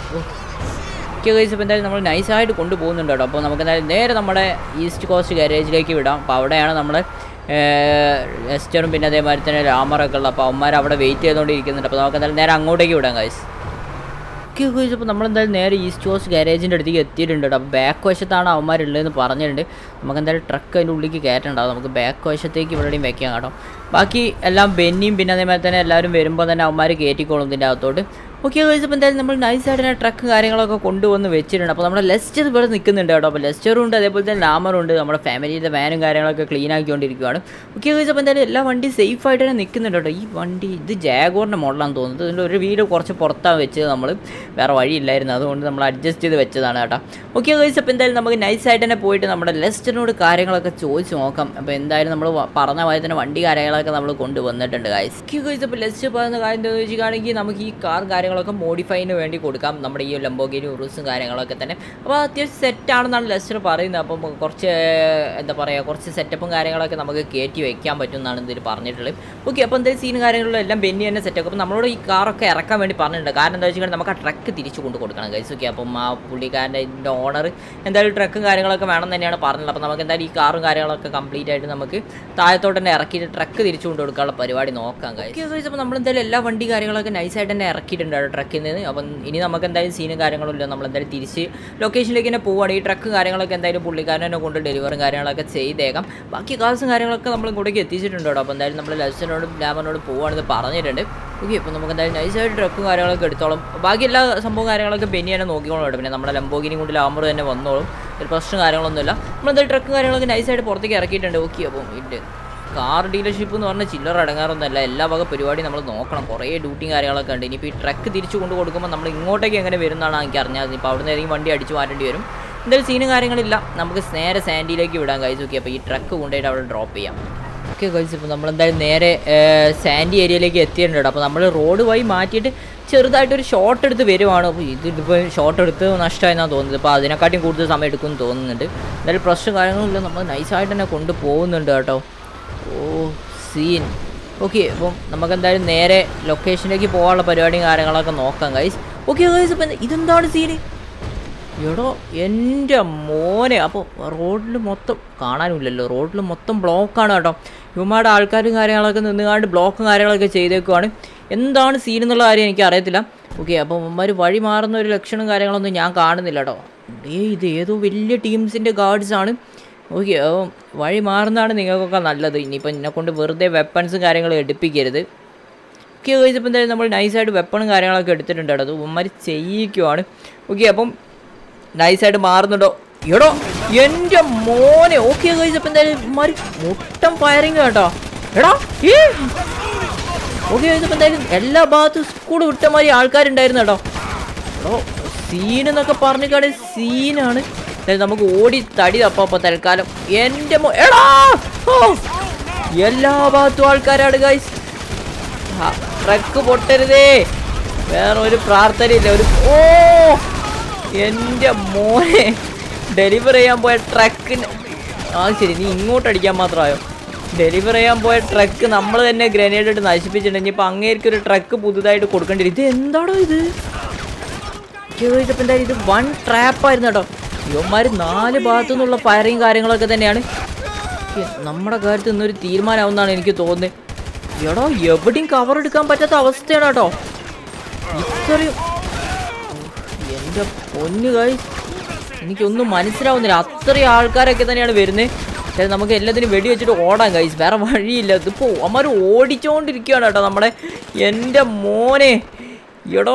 ഒക്കെ കഴിച്ചപ്പോൾ എന്തായാലും നമ്മൾ നൈസായിട്ട് കൊണ്ടുപോകുന്നുണ്ട് കേട്ടോ അപ്പോൾ നമുക്ക് എന്തായാലും നേരെ നമ്മുടെ ഈസ്റ്റ് കോസ്റ്റ് ഗാരേജിലേക്ക് വിടാം അപ്പോൾ അവിടെയാണ് നമ്മൾ എസ്റ്ററും പിന്നെ അതേമാതിരി തന്നെ രാമറൊക്കെ ഉള്ളത് അപ്പോൾ അവന്മാർ അവിടെ വെയിറ്റ് ചെയ്തുകൊണ്ടിരിക്കുന്നുണ്ട് അപ്പോൾ നമുക്ക് എന്തായാലും നേരെ അങ്ങോട്ടേക്ക് വിടാം ഗൈസ് ഒക്കെ ചോദിച്ചപ്പോൾ നമ്മളെന്തായാലും നേരെ ഈസ്റ്റ് കോസ്റ്റ് ഗാരേജിൻ്റെ അടുത്തേക്ക് എത്തിയിട്ടുണ്ട് കേട്ടോ അപ്പോൾ ബാക്ക് വശത്താണ് അവന്മാരുള്ളതെന്ന് പറഞ്ഞിട്ടുണ്ട് നമുക്ക് എന്തായാലും ട്രക്ക് അതിൻ്റെ ഉള്ളിലേക്ക് കയറ്റണ്ടാവും നമുക്ക് ബാക്ക് വശത്തേക്ക് ഇവിടെയും വെക്കാം കേട്ടോ ബാക്കി എല്ലാം ബെന്നിയും പിന്നെ അതേമാതിരി തന്നെ എല്ലാവരും വരുമ്പോൾ തന്നെ അവന്മാർ കയറ്റിക്കോളും ഇതിൻ്റെ അകത്തോട്ട് ഓക്കെ ഗൈസ് അപ്പോൾ എന്തായാലും നമ്മൾ നൈസായിട്ട് തന്നെ ട്രക്ക് കാര്യങ്ങളൊക്കെ കൊണ്ടുവന്ന് വെച്ചിട്ടുണ്ട് അപ്പോൾ നമ്മുടെ ലെസ്റ്റർ ഇവിടെ നിൽക്കുന്നുണ്ട് കേട്ടോ അപ്പോൾ ലെസ്റ്ററും ഉണ്ട് അതേപോലെ തന്നെ ലാമറും ഉണ്ട് നമ്മുടെ ഫാമിലിയുടെ വാനും കാര്യങ്ങളൊക്കെ ക്ലീൻ ആക്കിക്കൊണ്ടിരിക്കുകയാണ് ഓക്കെ ഗൈസ് അപ്പോൾ എന്തായാലും എല്ലാ വണ്ടി സേഫ് ആയിട്ട് തന്നെ നിൽക്കുന്നുണ്ട് കേട്ടോ ഈ വണ്ടി ഇത് ജാഗോറിൻ്റെ മോഡലാണെന്ന് തോന്നുന്നത് ഇതിൻ്റെ ഒരു വീട് കുറച്ച് പുറത്താണ് വെച്ചത് നമ്മൾ വേറെ വഴിയില്ലായിരുന്നു അതുകൊണ്ട് നമ്മൾ അഡ്ജസ്റ്റ് ചെയ്ത് വെച്ചതാണ് കേട്ടോ ഓക്കെ ഗൈസ് അപ്പോൾ എന്തായാലും നമുക്ക് നൈസായിട്ട് തന്നെ പോയിട്ട് നമ്മുടെ ലെസ്റ്ററിനോട് കാര്യങ്ങളൊക്കെ ചോദിച്ച് നോക്കാം അപ്പോൾ എന്തായാലും നമ്മൾ പറഞ്ഞ പോലെ തന്നെ വണ്ടി കാര്യങ്ങളൊക്കെ നമ്മൾ കൊണ്ടുവന്നിട്ടുണ്ട് ഗൈസ് ഓക്കെ ഗൈസ് അപ്പോൾ ലെസ്റ്റർ പറയുന്ന കാര്യം എന്താണെന്ന് വെച്ചിട്ടാണെങ്കിൽ നമുക്ക് ഈ കാർ കാര്യങ്ങളൊക്കെ മോഡിഫൈന് വേണ്ടി കൊടുക്കാം നമ്മുടെ ഈ ലംബോഗിനി ഉറൂസും കാര്യങ്ങളൊക്കെ തന്നെ അപ്പോൾ അത്യാവശ്യം സെറ്റാണെന്നാണ് ലെസ്റ്റർ പറയുന്നത് അപ്പം കുറച്ച് എന്താ പറയുക കുറച്ച് സെറ്റപ്പും കാര്യങ്ങളൊക്കെ നമുക്ക് കയറ്റി വെക്കാൻ പറ്റും എന്നാണ് ഇതിൽ പറഞ്ഞിട്ടുള്ളത് ഓക്കെ അപ്പോൾ എന്തായാലും സീനും കാര്യങ്ങളും എല്ലാം ബെന്നി തന്നെ സെറ്റാക്കും അപ്പോൾ നമ്മളോട് ഈ കാറൊക്കെ ഇറക്കാൻ വേണ്ടി പറഞ്ഞിട്ടുണ്ട് കാരണം എന്താ വെച്ചിട്ടുണ്ടെങ്കിൽ നമുക്ക് ആ ട്രക്ക് തിരിച്ചു കൊണ്ട് കൊടുക്കണം ഗൈസ് ഓക്കെ അപ്പം ആ പുള്ളിക്കാരൻ്റെ ഇതിൻ്റെ ഓണർ എന്തായാലും ട്രക്കും കാര്യങ്ങളൊക്കെ വേണം തന്നെയാണ് പറഞ്ഞത് അപ്പോൾ നമുക്ക് എന്തായാലും ഈ കാറും കാര്യങ്ങളൊക്കെ കംപ്ലീറ്റ് ആയിട്ട് നമുക്ക് താഴത്തോട്ട് തന്നെ ഇറക്കിയിട്ട് ട്രക്ക് തിരിച്ചു കൊണ്ട് കൊടുക്കാനുള്ള പരിപാടി നോക്കാം ഗൈസ് അപ്പോൾ നമ്മൾ എന്തായാലും എല്ലാ വണ്ടി കാര്യങ്ങളൊക്കെ നൈസായിട്ട് തന്നെ ഇറക്കിയിട്ടുണ്ട് ആ ട്രക്കിൽ നിന്ന് അപ്പം ഇനി നമുക്ക് എന്തായാലും സീനും കാര്യങ്ങളും ഇല്ല നമ്മൾ എന്തായാലും തിരിച്ച് ലൊക്കേഷനിലേക്ക് തന്നെ പോവുകയാണ് ഈ ട്രക്ക് കാര്യങ്ങളൊക്കെ എന്തായാലും പുള്ളിക്കാരൻ തന്നെ കൊണ്ട് ഡെലിവറും കാര്യങ്ങളൊക്കെ ചെയ്തേക്കാം ബാക്കി കാർസും കാര്യങ്ങളൊക്കെ നമ്മൾ ഇങ്ങോട്ടേക്ക് എത്തിച്ചിട്ടുണ്ട് കേട്ടോ അപ്പോൾ എന്തായാലും നമ്മൾ ലൈസനോടും ലാമറിനോടും പോവുകയാണെന്ന് പറഞ്ഞിട്ടുണ്ട് ഓക്കെ അപ്പോൾ നമുക്ക് എന്തായാലും നൈസായിട്ട് ട്രക്കും കാര്യങ്ങളൊക്കെ എടുത്തോളും ബാക്കി എല്ലാ സംഭവം കാര്യങ്ങളൊക്കെ ബെന്നി തന്നെ നോക്കിക്കോളും കേട്ടോ പിന്നെ നമ്മുടെ ലംബോഗിനി കൊണ്ട് ലാമർ തന്നെ വന്നോളും ഒരു പ്രശ്നം കാര്യങ്ങളൊന്നുമില്ല നമ്മളെന്തായാലും ട്രക്കും കാര്യങ്ങളൊക്കെ നൈസായിട്ട് പുറത്തേക്ക് ഇറക്കിയിട്ടുണ്ട് ഓക്കെ അപ്പം ഇത് കാർ ഡീലർഷിപ്പ് എന്ന് പറഞ്ഞാൽ ചില്ലറ അടങ്ങാറൊന്നുമല്ല എല്ലാ വക പരിപാടി നമ്മൾ നോക്കണം കുറേ ഡ്യൂട്ടിയും കാര്യങ്ങളൊക്കെ ഉണ്ട് ഇനിയിപ്പോൾ ഈ ട്രക്ക് തിരിച്ചു കൊണ്ട് കൊടുക്കുമ്പോൾ നമ്മൾ ഇങ്ങോട്ടേക്ക് എങ്ങനെ വരുന്നതാണ് എനിക്ക് അറിഞ്ഞാൽ ഇപ്പോൾ അവിടെ നിന്ന് ഏതെങ്കിലും വണ്ടി അടിച്ച് മാറ്റേണ്ടി വരും എന്തായാലും സീനും കാര്യങ്ങളില്ല നമുക്ക് നേരെ സാൻഡിയിലേക്ക് വിടാൻ കഴിച്ചു നോക്കി അപ്പോൾ ഈ ട്രക്ക് കൊണ്ടുപോയിട്ട് അവിടെ ഡ്രോപ്പ് ചെയ്യാം ഓക്കെ കഴിച്ചു ഇപ്പോൾ നമ്മളെന്തായാലും നേരെ സാൻഡി ഏരിയയിലേക്ക് എത്തിയിട്ടുണ്ട് അപ്പോൾ നമ്മൾ റോഡ് വഴി മാറ്റിയിട്ട് ചെറുതായിട്ടൊരു ഷോട്ട് എടുത്ത് വരുവാണ് അപ്പോൾ ഇതിപ്പോൾ ഷോട്ട് എടുത്ത് നഷ്ടമായെന്നാണ് തോന്നുന്നത് അപ്പോൾ അതിനെക്കാട്ടിയും കൂടുതൽ സമയം എടുക്കുമെന്ന് തോന്നുന്നുണ്ട് എന്തായാലും പ്രശ്നം കാര്യങ്ങളില്ല നമ്മൾ നൈസായിട്ട് തന്നെ കൊണ്ടുപോകുന്നുണ്ട് കേട്ടോ ഓ സീൻ ഓക്കെ അപ്പം നമുക്ക് എന്തായാലും നേരെ ലൊക്കേഷനിലേക്ക് പോകാനുള്ള പരിപാടിയും കാര്യങ്ങളൊക്കെ നോക്കാം ഗൈസ് ഓക്കെ ഗൈസ് ഇപ്പം ഇതെന്താണ് സീന് എടോ എൻ്റെ മോനെ അപ്പോൾ റോഡിൽ മൊത്തം കാണാനുമില്ലല്ലോ റോഡിൽ മൊത്തം ബ്ലോക്കാണ് കേട്ടോ ഇവന്മാരുടെ ആൾക്കാരും കാര്യങ്ങളൊക്കെ നിന്നുകാണ്ട് ബ്ലോക്കും കാര്യങ്ങളൊക്കെ ചെയ്തേക്കുവാണ് എന്താണ് സീൻ എന്നുള്ള കാര്യം എനിക്ക് അറിയത്തില്ല ഓക്കെ അപ്പോൾ ഇവന്മാർ വഴി മാറുന്ന ഒരു ലക്ഷണം കാര്യങ്ങളൊന്നും ഞാൻ കാണുന്നില്ല കേട്ടോ ഏ ഇത് ഏതോ വലിയ ടീംസിൻ്റെ ഗാർഡ്സ് ആണ് ഓക്കെ വഴി മാറുന്നതാണ് നിങ്ങൾക്കൊക്കെ നല്ലത് ഇനിയിപ്പോൾ എന്നെ കൊണ്ട് വെറുതെ വെപ്പൺസും കാര്യങ്ങളും എടുപ്പിക്കരുത് ഓക്കെ കഴിച്ചപ്പോൾ എന്തായാലും നമ്മൾ നൈസായിട്ട് വെപ്പണും കാര്യങ്ങളൊക്കെ എടുത്തിട്ടുണ്ട് കേട്ടോ അത് ഉമ്മർ ചെയ്യിക്കുവാണ് ഓക്കെ അപ്പം നൈസായിട്ട് മാറുന്നുണ്ടോ എടോ എൻ്റെ മോനെ ഓക്കെ കഴിച്ചപ്പോൾ എന്തായാലും ഉമ്മാർ മുട്ടം ഫയറിങ് കേട്ടോ എടാ ഈ ഓക്കെ കഴിച്ചപ്പോൾ എന്തായാലും എല്ലാ ഭാഗത്തും സ്കൂൾ വിട്ടമാതിരി ആൾക്കാരുണ്ടായിരുന്നു കേട്ടോ എടോ സീൻ എന്നൊക്കെ പറഞ്ഞിക്കാണ് സീനാണ് എന്തായാലും നമുക്ക് ഓടി തടി തപ്പപ്പോൾ തൽക്കാലം എൻ്റെ മോ എടാ ഓ എല്ലാ ഭാഗത്തും ആൾക്കാരാണ് ഗൈസ് ട്രക്ക് പൊട്ടരുതേ വേറെ ഒരു പ്രാർത്ഥനയില്ല ഒരു ഓ എൻ്റെ മോനെ ഡെലിവർ ചെയ്യാൻ പോയ ട്രക്കിന് ആ ശരി നീ ഇങ്ങോട്ട് അടിക്കാൻ മാത്രമായോ ഡെലിവർ ചെയ്യാൻ പോയ ട്രക്ക് നമ്മൾ തന്നെ ഗ്രനേഡ് ഇട്ട് നശിപ്പിച്ചിട്ടുണ്ട് ഇനിയിപ്പോൾ അങ്ങേർക്ക് ഒരു ട്രക്ക് പുതുതായിട്ട് കൊടുക്കേണ്ടി വരും ഇത് എന്താണോ ഇത് ചോദിച്ചപ്പോൾ എന്തായാലും ഇത് വൺ ട്രാപ്പായിരുന്നു കേട്ടോ ഇവന്മാർ നാല് ഭാഗത്തു നിന്നുള്ള ഫയറിങ് കാര്യങ്ങളൊക്കെ തന്നെയാണ് ഏ, നമ്മുടെ കാര്യത്തിൽ ഇന്നൊരു തീരുമാനമാവുന്നതാണ് എനിക്ക് തോന്നുന്നത് എടോ എവിടെയും കവർ എടുക്കാൻ പറ്റാത്ത അവസ്ഥയാണ് കേട്ടോ ഇത്രയും എൻ്റെ പൊന്നു കായ് എനിക്കൊന്നും മനസ്സിലാവുന്നില്ല അത്രയും ആൾക്കാരൊക്കെ തന്നെയാണ് വരുന്നത് പക്ഷേ നമുക്ക് എല്ലാത്തിനും വെടി വെച്ചിട്ട് ഓടാൻ കൈസ് വേറെ വഴിയില്ല ഇതിപ്പോൾ അമ്മമാർ ഓടിച്ചുകൊണ്ടിരിക്കുകയാണ് കേട്ടോ നമ്മുടെ എൻ്റെ മോനെ എടോ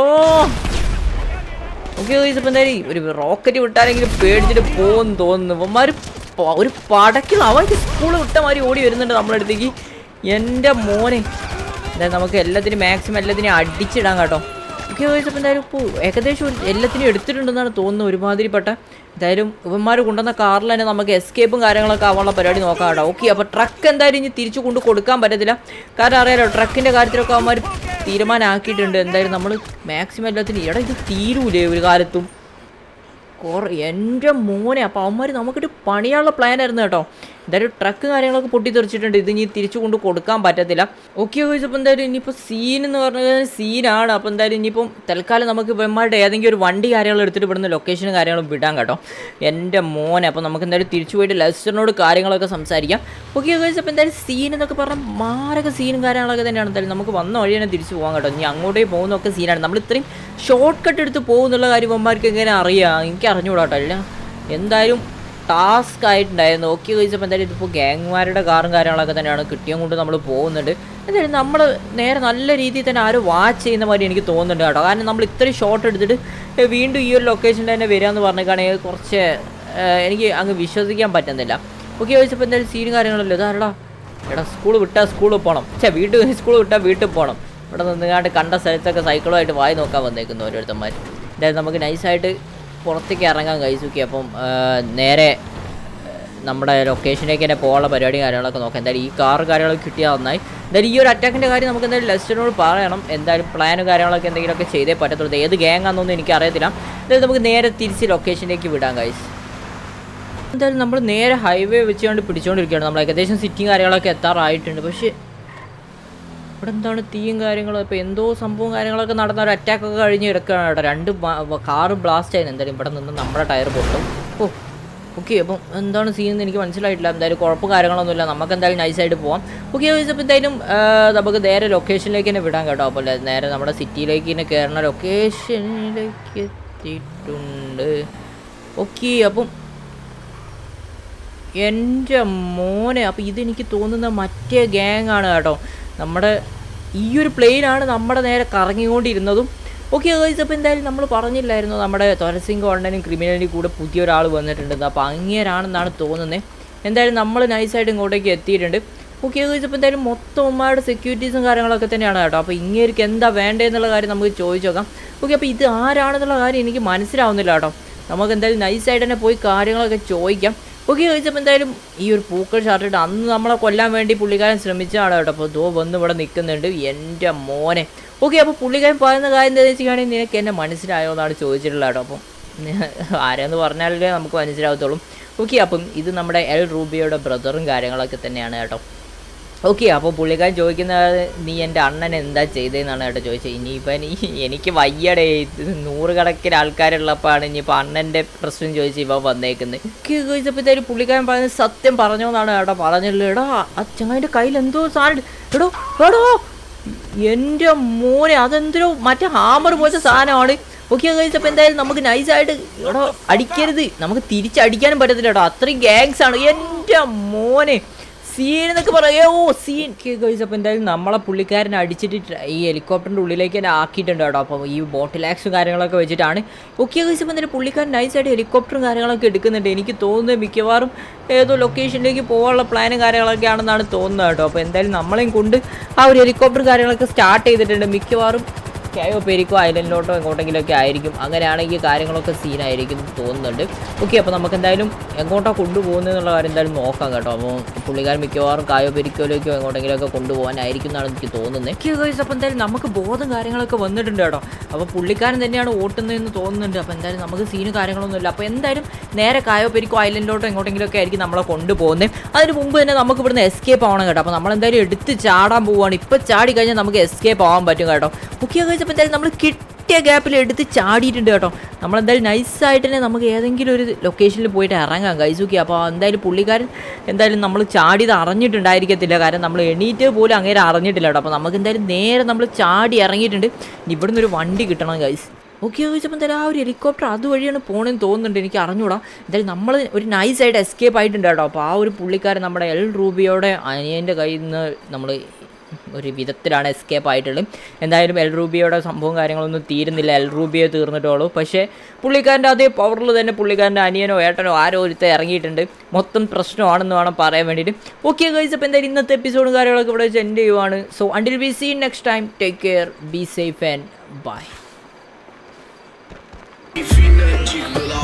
ഓക്കെ ഗൈസ് ഇപ്പം എന്തായാലും ഒരു റോക്കറ്റ് വിട്ടാലെങ്കിലും പേടിച്ചിട്ട് പോകുമെന്ന് തോന്നുന്നു ഇവന്മാർ ഒരു പടക്കിൽ അവർക്ക് സ്കൂൾ വിട്ട മാതിരി ഓടി വരുന്നുണ്ട് നമ്മുടെ അടുത്തേക്ക് എൻ്റെ മോനെ എന്തായാലും നമുക്ക് എല്ലാത്തിനും മാക്സിമം എല്ലാത്തിനും അടിച്ചിടാം കേട്ടോ ഓക്കെ ഗൈസ് ഇപ്പം എന്തായാലും ഇപ്പോൾ ഏകദേശം ഒരു എല്ലാത്തിനും എടുത്തിട്ടുണ്ടെന്നാണ് തോന്നുന്നത് ഒരുമാതിരിപ്പെട്ട എന്തായാലും ഇവന്മാർ കൊണ്ടുവന്ന കാറിൽ തന്നെ നമുക്ക് എസ്കേപ്പും കാര്യങ്ങളൊക്കെ ആവാനുള്ള പരിപാടി നോക്കാം കേട്ടോ ഓക്കെ അപ്പോൾ ട്രക്ക് എന്തായാലും ഇനി തിരിച്ചു കൊണ്ട് കൊടുക്കാൻ പറ്റത്തില്ല കാരണം അറിയാലോ ട്രക്കിൻ്റെ കാര്യത്തിലൊക്കെ അവന്മാർ തീരുമാനമാക്കിയിട്ടുണ്ട് എന്തായാലും നമ്മൾ മാക്സിമം എല്ലാത്തിനും എടാ ഇത് തീരൂലേ ഒരു കാലത്തും കുറേ എൻ്റെ മോനെ അപ്പോൾ അവന്മാർ നമുക്കിട്ട് പണിയാനുള്ള പ്ലാൻ ആയിരുന്നു കേട്ടോ എന്തായാലും ട്രക്ക് കാര്യങ്ങളൊക്കെ പൊട്ടിത്തെറിച്ചിട്ടുണ്ട് ഇത് ഇനി തിരിച്ചു കൊണ്ട് കൊടുക്കാൻ പറ്റത്തില്ല ഓക്കെ ചോദിച്ചപ്പോൾ എന്തായാലും ഇനിയിപ്പോൾ സീൻ എന്ന് പറഞ്ഞാൽ സീനാണ് അപ്പോൾ എന്തായാലും ഇനിയിപ്പം തൽക്കാലം നമുക്ക് ഇവന്മാരുടെ ഏതെങ്കിലും ഒരു വണ്ടി കാര്യങ്ങൾ എടുത്തിട്ട് ഇവിടുന്ന് ലൊക്കേഷനും കാര്യങ്ങളും വിടാം കേട്ടോ എൻ്റെ മോനെ അപ്പോൾ നമുക്ക് എന്തായാലും തിരിച്ചു പോയിട്ട് ലെസ്റ്ററിനോട് കാര്യങ്ങളൊക്കെ സംസാരിക്കാം ഓക്കെ ചോദിച്ചപ്പോൾ എന്തായാലും സീൻ എന്നൊക്കെ പറഞ്ഞാൽ മാരക സീനും കാര്യങ്ങളൊക്കെ തന്നെയാണ് എന്തായാലും നമുക്ക് വന്ന വഴി തന്നെ തിരിച്ചു പോകാം കേട്ടോ ഇനി അങ്ങോട്ടേ പോകുന്നതൊക്കെ സീനാണ് നമ്മൾ ഇത്രയും ഷോർട്ട് കട്ട് എടുത്ത് പോകുന്നുള്ള കാര്യം ഇവന്മാർക്ക് എങ്ങനെ അറിയാം എനിക്ക് അറിഞ്ഞുകൂടാ കേട്ടോ അല്ല എന്തായാലും ടാസ്ക് ആയിട്ടുണ്ടായിരുന്നു ഓക്കെ ചോദിച്ചപ്പോൾ എന്തായാലും ഇതിപ്പോൾ ഗ്യാങ്മാരുടെ കാറും കാര്യങ്ങളൊക്കെ തന്നെയാണ് കിട്ടിയും കൊണ്ട് നമ്മൾ പോകുന്നുണ്ട് എന്തായാലും നമ്മൾ നേരെ നല്ല രീതിയിൽ തന്നെ ആരും വാച്ച് ചെയ്യുന്ന മാതിരി എനിക്ക് തോന്നുന്നുണ്ട് കേട്ടോ കാരണം നമ്മൾ ഇത്രയും ഷോട്ട് എടുത്തിട്ട് ഏ, വീണ്ടും ഈ ഒരു ലൊക്കേഷനിൽ തന്നെ വരിക എന്ന് പറഞ്ഞേക്കാണെങ്കിൽ കുറച്ച് ഏ, എനിക്ക് അങ്ങ് വിശ്വസിക്കാൻ പറ്റുന്നില്ല ഓക്കെ ചോദിച്ചപ്പോൾ എന്തായാലും സീനും കാര്യങ്ങളല്ലോ ഇതാരടാ എടാ സ്കൂൾ വിട്ടാൽ സ്കൂളിൽ പോകണം ഛേ വീട്ടിൽ സ്കൂൾ വിട്ടാൽ വീട്ടിൽ പോകണം ഇവിടെ നിന്നുകാണ്ട് കണ്ട സ്ഥലത്തൊക്കെ സൈക്കിളുമായിട്ട് വായി നോക്കാൻ വന്നേക്കുന്നു ഓരോരുത്തന്മാർ എന്തായാലും നമുക്ക് നൈസായിട്ട് പുറത്തേക്ക് ഇറങ്ങാൻ കഴിച്ചു അപ്പം ആ, നേരെ ആ, നമ്മുടെ ലൊക്കേഷനിലേക്ക് തന്നെ പോകാനുള്ള പരിപാടി കാര്യങ്ങളൊക്കെ നോക്കാം എന്തായാലും ഈ കാർ കാര്യങ്ങളൊക്കെ കിട്ടിയാൽ നന്നായി എന്തായാലും ഈ ഒരു അറ്റാക്കിൻ്റെ കാര്യം നമുക്ക് എന്തായാലും ലെസ്റ്ററിനോട് പറയണം എന്തായാലും പ്ലാനും കാര്യങ്ങളൊക്കെ എന്തെങ്കിലുമൊക്കെ ചെയ്തേ പറ്റത്തുള്ളൂ ഇത് ഏത് ഗ്യാങ് ആണെന്നൊന്നും എനിക്ക് അറിയത്തില്ല എന്തായാലും നമുക്ക് നേരെ തിരിച്ച് ലൊക്കേഷനിലേക്ക് വിടാം കഴിച്ച് എന്തായാലും നമ്മൾ നേരെ ഹൈവേ വെച്ചുകൊണ്ട് പിടിച്ചുകൊണ്ടിരിക്കുകയാണ് നമ്മൾ ഏകദേശം സിറ്റിയും കാര്യങ്ങളൊക്കെ എത്താറായിട്ടുണ്ട് പക്ഷേ ഇവിടെ എന്താണ് തീയും കാര്യങ്ങളും ഇപ്പോൾ എന്തോ സംഭവം കാര്യങ്ങളൊക്കെ നടന്ന ഒരു അറ്റാക്കൊക്കെ കഴിഞ്ഞ് കിടക്കുകയാണ് കേട്ടോ രണ്ട് കാറ് ബ്ലാസ്റ്റ് ആയിരുന്നു എന്തായാലും ഇവിടെ നിന്ന് നമ്മുടെ ടയർ പൊട്ടും ഓ ഓക്കെ അപ്പം എന്താണ് സീൻ എന്ന് എനിക്ക് മനസ്സിലായിട്ടില്ല എന്തായാലും കുഴപ്പം കാര്യങ്ങളൊന്നുമില്ല നമുക്ക് എന്തായാലും നൈസായിട്ട് പോവാം ഓക്കെ ചോദിച്ചപ്പോൾ എന്തായാലും ആ, നമുക്ക് നേരെ ലൊക്കേഷനിലേക്ക് തന്നെ വിടാൻ കേട്ടോ അപ്പോൾ നേരെ നമ്മുടെ സിറ്റിയിലേക്ക് തന്നെ കയറുന്ന ലൊക്കേഷനിലേക്ക് എത്തിയിട്ടുണ്ട് ഓക്കെ അപ്പം എൻ്റെ മോനെ അപ്പോൾ ഇതെനിക്ക് തോന്നുന്ന മറ്റേ ഗ്യാങ് ആണ് കേട്ടോ നമ്മുടെ ഈ ഒരു പ്ലെയിനാണ് നമ്മുടെ നേരെ കറങ്ങിക്കൊണ്ടിരുന്നതും ഓക്കെ ഗൈസ് അപ്പോൾ എന്തായാലും നമ്മൾ പറഞ്ഞില്ലായിരുന്നു നമ്മുടെ തൊരസിംഗ് ഓൺലൈനും ക്രിമിനലിനും കൂടെ പുതിയൊരാൾ വന്നിട്ടുണ്ടെന്ന് അപ്പോൾ അങ്ങേരാണെന്നാണ് തോന്നുന്നത് എന്തായാലും നമ്മൾ നൈസായിട്ട് ഇങ്ങോട്ടേക്ക് എത്തിയിട്ടുണ്ട് ഓക്കെ ഗൈസ് അപ്പോൾ എന്തായാലും മൊത്തം ഉമ്മയുടെ സെക്യൂരിറ്റീസും കാര്യങ്ങളൊക്കെ തന്നെയാണ് കേട്ടോ അപ്പോൾ ഇങ്ങേർക്ക് എന്താ വേണ്ടതെന്നുള്ള കാര്യം നമുക്ക് ചോദിച്ചു നോക്കാം ഓക്കെ അപ്പോൾ ഇത് ആരാണെന്നുള്ള കാര്യം എനിക്ക് മനസ്സിലാവുന്നില്ല കേട്ടോ നമുക്ക് എന്തായാലും നൈസായിട്ട് തന്നെ പോയി കാര്യങ്ങളൊക്കെ ചോദിക്കാം ഓക്കെ ചോദിച്ചപ്പോൾ എന്തായാലും ഈ ഒരു പൂക്കൾ ഷർട്ടിട്ട് അന്ന് നമ്മളെ കൊല്ലാൻ വേണ്ടി പുള്ളിക്കാരൻ ശ്രമിച്ചതാണ് കേട്ടോ അപ്പോൾ ദോ വന്ന് ഇവിടെ നിൽക്കുന്നുണ്ട് എൻ്റെ മോനെ ഓക്കെ അപ്പോൾ പുള്ളിക്കാരൻ പറയുന്ന കാര്യം എന്താണെന്ന് വെച്ചിട്ടുണ്ടെങ്കിൽ നിനക്ക് എന്നെ മനസ്സിലായോ എന്നാണ് ചോദിച്ചിട്ടുള്ളത് കേട്ടോ അപ്പം ആരെന്ന് പറഞ്ഞാലേ നമുക്ക് മനസ്സിലാവത്തുള്ളൂ ഓക്കെ അപ്പം ഇത് നമ്മുടെ എൽ റൂബിയുടെ ബ്രദറും കാര്യങ്ങളൊക്കെ തന്നെയാണ് കേട്ടോ ഓക്കെ അപ്പോൾ പുള്ളിക്കാരൻ ചോദിക്കുന്നത് നീ എൻ്റെ അണ്ണൻ എന്താ ചെയ്തതെന്നാണ് കേട്ടോ ചോദിച്ചത് ഇനിയിപ്പോൾ നീ എനിക്ക് വയ്യടേ ഇത് നൂറുകണക്കിന് ആൾക്കാരുള്ളപ്പോഴാണ് ഇനിയിപ്പോൾ അണ്ണൻ്റെ പ്രശ്നം ചോദിച്ച് ഇവ വന്നേക്കുന്നത് ഓക്കെ ചോദിച്ചപ്പോഴത്തേക്ക് പുള്ളിക്കാരൻ പറയുന്നത് സത്യം പറഞ്ഞോ എന്നാണ് കേട്ടോ പറഞ്ഞുള്ളത് എടാ ആ ചങ്ങാതിൻ്റെ കയ്യിൽ എന്തോ സാധനം എടോ എടോ എൻ്റെ മോനെ അതെന്തോ മറ്റേ ഹാമർ പോലത്തെ സാധനമാണ് ഓക്കെ കഴിച്ചപ്പോൾ എന്തായാലും നമുക്ക് നൈസായിട്ട് എടോ അടിക്കരുത് നമുക്ക് തിരിച്ചടിക്കാനും പറ്റത്തില്ല കേട്ടോ അത്രയും ഗാങ്സ് ആണ് എൻ്റെ മോനെ സീൻ എന്നൊക്കെ പറയാ ഓ സീൻ കഴിച്ചപ്പോൾ എന്തായാലും നമ്മളെ പുള്ളിക്കാരനെ അടിച്ചിട്ട് ട്ര- ഈ ഹെലികോപ്റ്ററിൻ്റെ ഉള്ളിലേക്ക് തന്നെ ആക്കിയിട്ടുണ്ട് കേട്ടോ അപ്പോൾ ഈ ബോട്ടിൽ ആക്സും കാര്യങ്ങളൊക്കെ വെച്ചിട്ടാണ് ഓക്കെ കഴിച്ചപ്പോൾ എന്തായാലും പുള്ളിക്കാരൻ നൈസായിട്ട് ഹെലികോപ്റ്ററും കാര്യങ്ങളൊക്കെ എടുക്കുന്നുണ്ട് എനിക്ക് തോന്നുന്നത് മിക്കവാറും ഏതോ ലൊക്കേഷനിലേക്ക് പോകാനുള്ള പ്ലാനും കാര്യങ്ങളൊക്കെ ആണെന്നാണ് തോന്നുന്നത് കേട്ടോ അപ്പോൾ എന്തായാലും നമ്മളെയും കൊണ്ട് ആ ഒരു ഹെലികോപ്റ്റർ കാര്യങ്ങളൊക്കെ സ്റ്റാർട്ട് ചെയ്തിട്ടുണ്ട് മിക്കവാറും കയോ പെരിക്കോ ഐലൻഡിലോട്ടോ എങ്ങോട്ടെങ്കിലുമൊക്കെ ആയിരിക്കും അങ്ങനെയാണെങ്കിൽ കാര്യങ്ങളൊക്കെ സീനായിരിക്കും എന്ന് തോന്നുന്നുണ്ട് ഓക്കെ അപ്പോൾ നമുക്ക് എന്തായാലും എങ്ങോട്ടാണ് കൊണ്ടുപോകുന്നതെന്നുള്ള കാര്യം എന്തായാലും നോക്കാം കേട്ടോ അപ്പോൾ പുള്ളിക്കാരൻ മിക്കവാറും കായോ പെരിക്കോയിലേക്കോ എങ്ങോട്ടെങ്കിലുമൊക്കെ കൊണ്ടുപോകാനായിരിക്കും എന്നാണ് എനിക്ക് തോന്നുന്നത് ഓക്കെ ഗൈസ് അപ്പോൾ എന്തായാലും നമുക്ക് ബോധം കാര്യങ്ങളൊക്കെ വന്നിട്ടുണ്ട് കേട്ടോ അപ്പോൾ പുള്ളിക്കാരൻ തന്നെയാണ് ഓട്ടുന്നതെന്ന് തോന്നുന്നുണ്ട് അപ്പോൾ എന്തായാലും നമുക്ക് സീന് കാര്യങ്ങളൊന്നുമില്ല അപ്പോൾ എന്തായാലും നേരെ കായോ പെരിക്കോ ഐലൻഡിലോട്ടോ എങ്ങോട്ടെങ്കിലുമൊക്കെ ആയിരിക്കും നമ്മളെ കൊണ്ടുപോകുന്നത് അതിന് മുമ്പ് തന്നെ നമുക്ക് ഇവിടുന്ന് എസ്കേപ്പ് ആവണം കേട്ടോ അപ്പോൾ നമ്മൾ എന്തായാലും എടുത്ത് ചാടാൻ പോവുകയാണ് ഇപ്പോൾ ചാടി കഴിഞ്ഞാൽ നമുക്ക് എസ്കേപ്പ് ആവാൻ പറ്റും കേട്ടോ ഓക്കെ കഴിച്ചപ്പോൾ എന്തായാലും നമ്മൾ കിട്ടിയ ഗ്യാപ്പിൽ എടുത്ത് ചാടിയിട്ടുണ്ട് കേട്ടോ നമ്മളെന്തായാലും നൈസായിട്ട് തന്നെ നമുക്ക് ഏതെങ്കിലും ഒരു ലൊക്കേഷനിൽ പോയിട്ട് ഇറങ്ങാം കൈസൂക്കി അപ്പോൾ എന്തായാലും പുള്ളിക്കാരൻ എന്തായാലും നമ്മൾ ചാടിയത് അറിഞ്ഞിട്ടുണ്ടായിരിക്കത്തില്ല കാരണം നമ്മൾ എണീറ്റ് പോലും അങ്ങനെ അറിഞ്ഞിട്ടില്ല കേട്ടോ അപ്പോൾ നമുക്ക് എന്തായാലും നേരെ നമ്മൾ ചാടി ഇറങ്ങിയിട്ടുണ്ട് ഇനി ഇവിടുന്ന് ഒരു വണ്ടി കിട്ടണം ഗൈസ് ഓക്കെ ചോദിച്ചപ്പോൾ എന്തായാലും ആ ഒരു ഹെലികോപ്റ്റർ അതുവഴിയാണ് പോകണമെന്ന് തോന്നുന്നുണ്ട് എനിക്ക് അറിഞ്ഞൂടാ എന്തായാലും നമ്മൾ ഒരു നൈസായിട്ട് എസ്കേപ്പ് ആയിട്ടുണ്ട് കേട്ടോ അപ്പോൾ ആ ഒരു പുള്ളിക്കാരൻ നമ്മുടെ എൽ റൂബിയോടെ അനിയൻ്റെ കയ്യിൽ നിന്ന് നമ്മൾ ഒരു വിധത്തിലാണ് എസ്കേപ്പ് ആയിട്ടുള്ളത് എന്തായാലും എൽ റൂബിയോടെ സംഭവം കാര്യങ്ങളൊന്നും തീരുന്നില്ല എൽ റൂബിയോ തീർന്നിട്ടുള്ളൂ പക്ഷേ പുള്ളിക്കാരൻ്റെ അതേ പവറിൽ തന്നെ പുള്ളിക്കാരൻ്റെ അനിയനോ ഏട്ടനോ ആരോ ഒരുത്ത ഇറങ്ങിയിട്ടുണ്ട് മൊത്തം പ്രശ്നമാണെന്ന് വേണം പറയാൻ വേണ്ടിയിട്ട് ഓക്കെ ഗൈസ് അപ്പോൾ എന്തായാലും ഇന്നത്തെ എപ്പിസോഡും കാര്യങ്ങളൊക്കെ ഇവിടെ വെച്ച് എൻഡ് ചെയ്യുവാണ് so until be seen next time take care be safe and bye Female chick, but I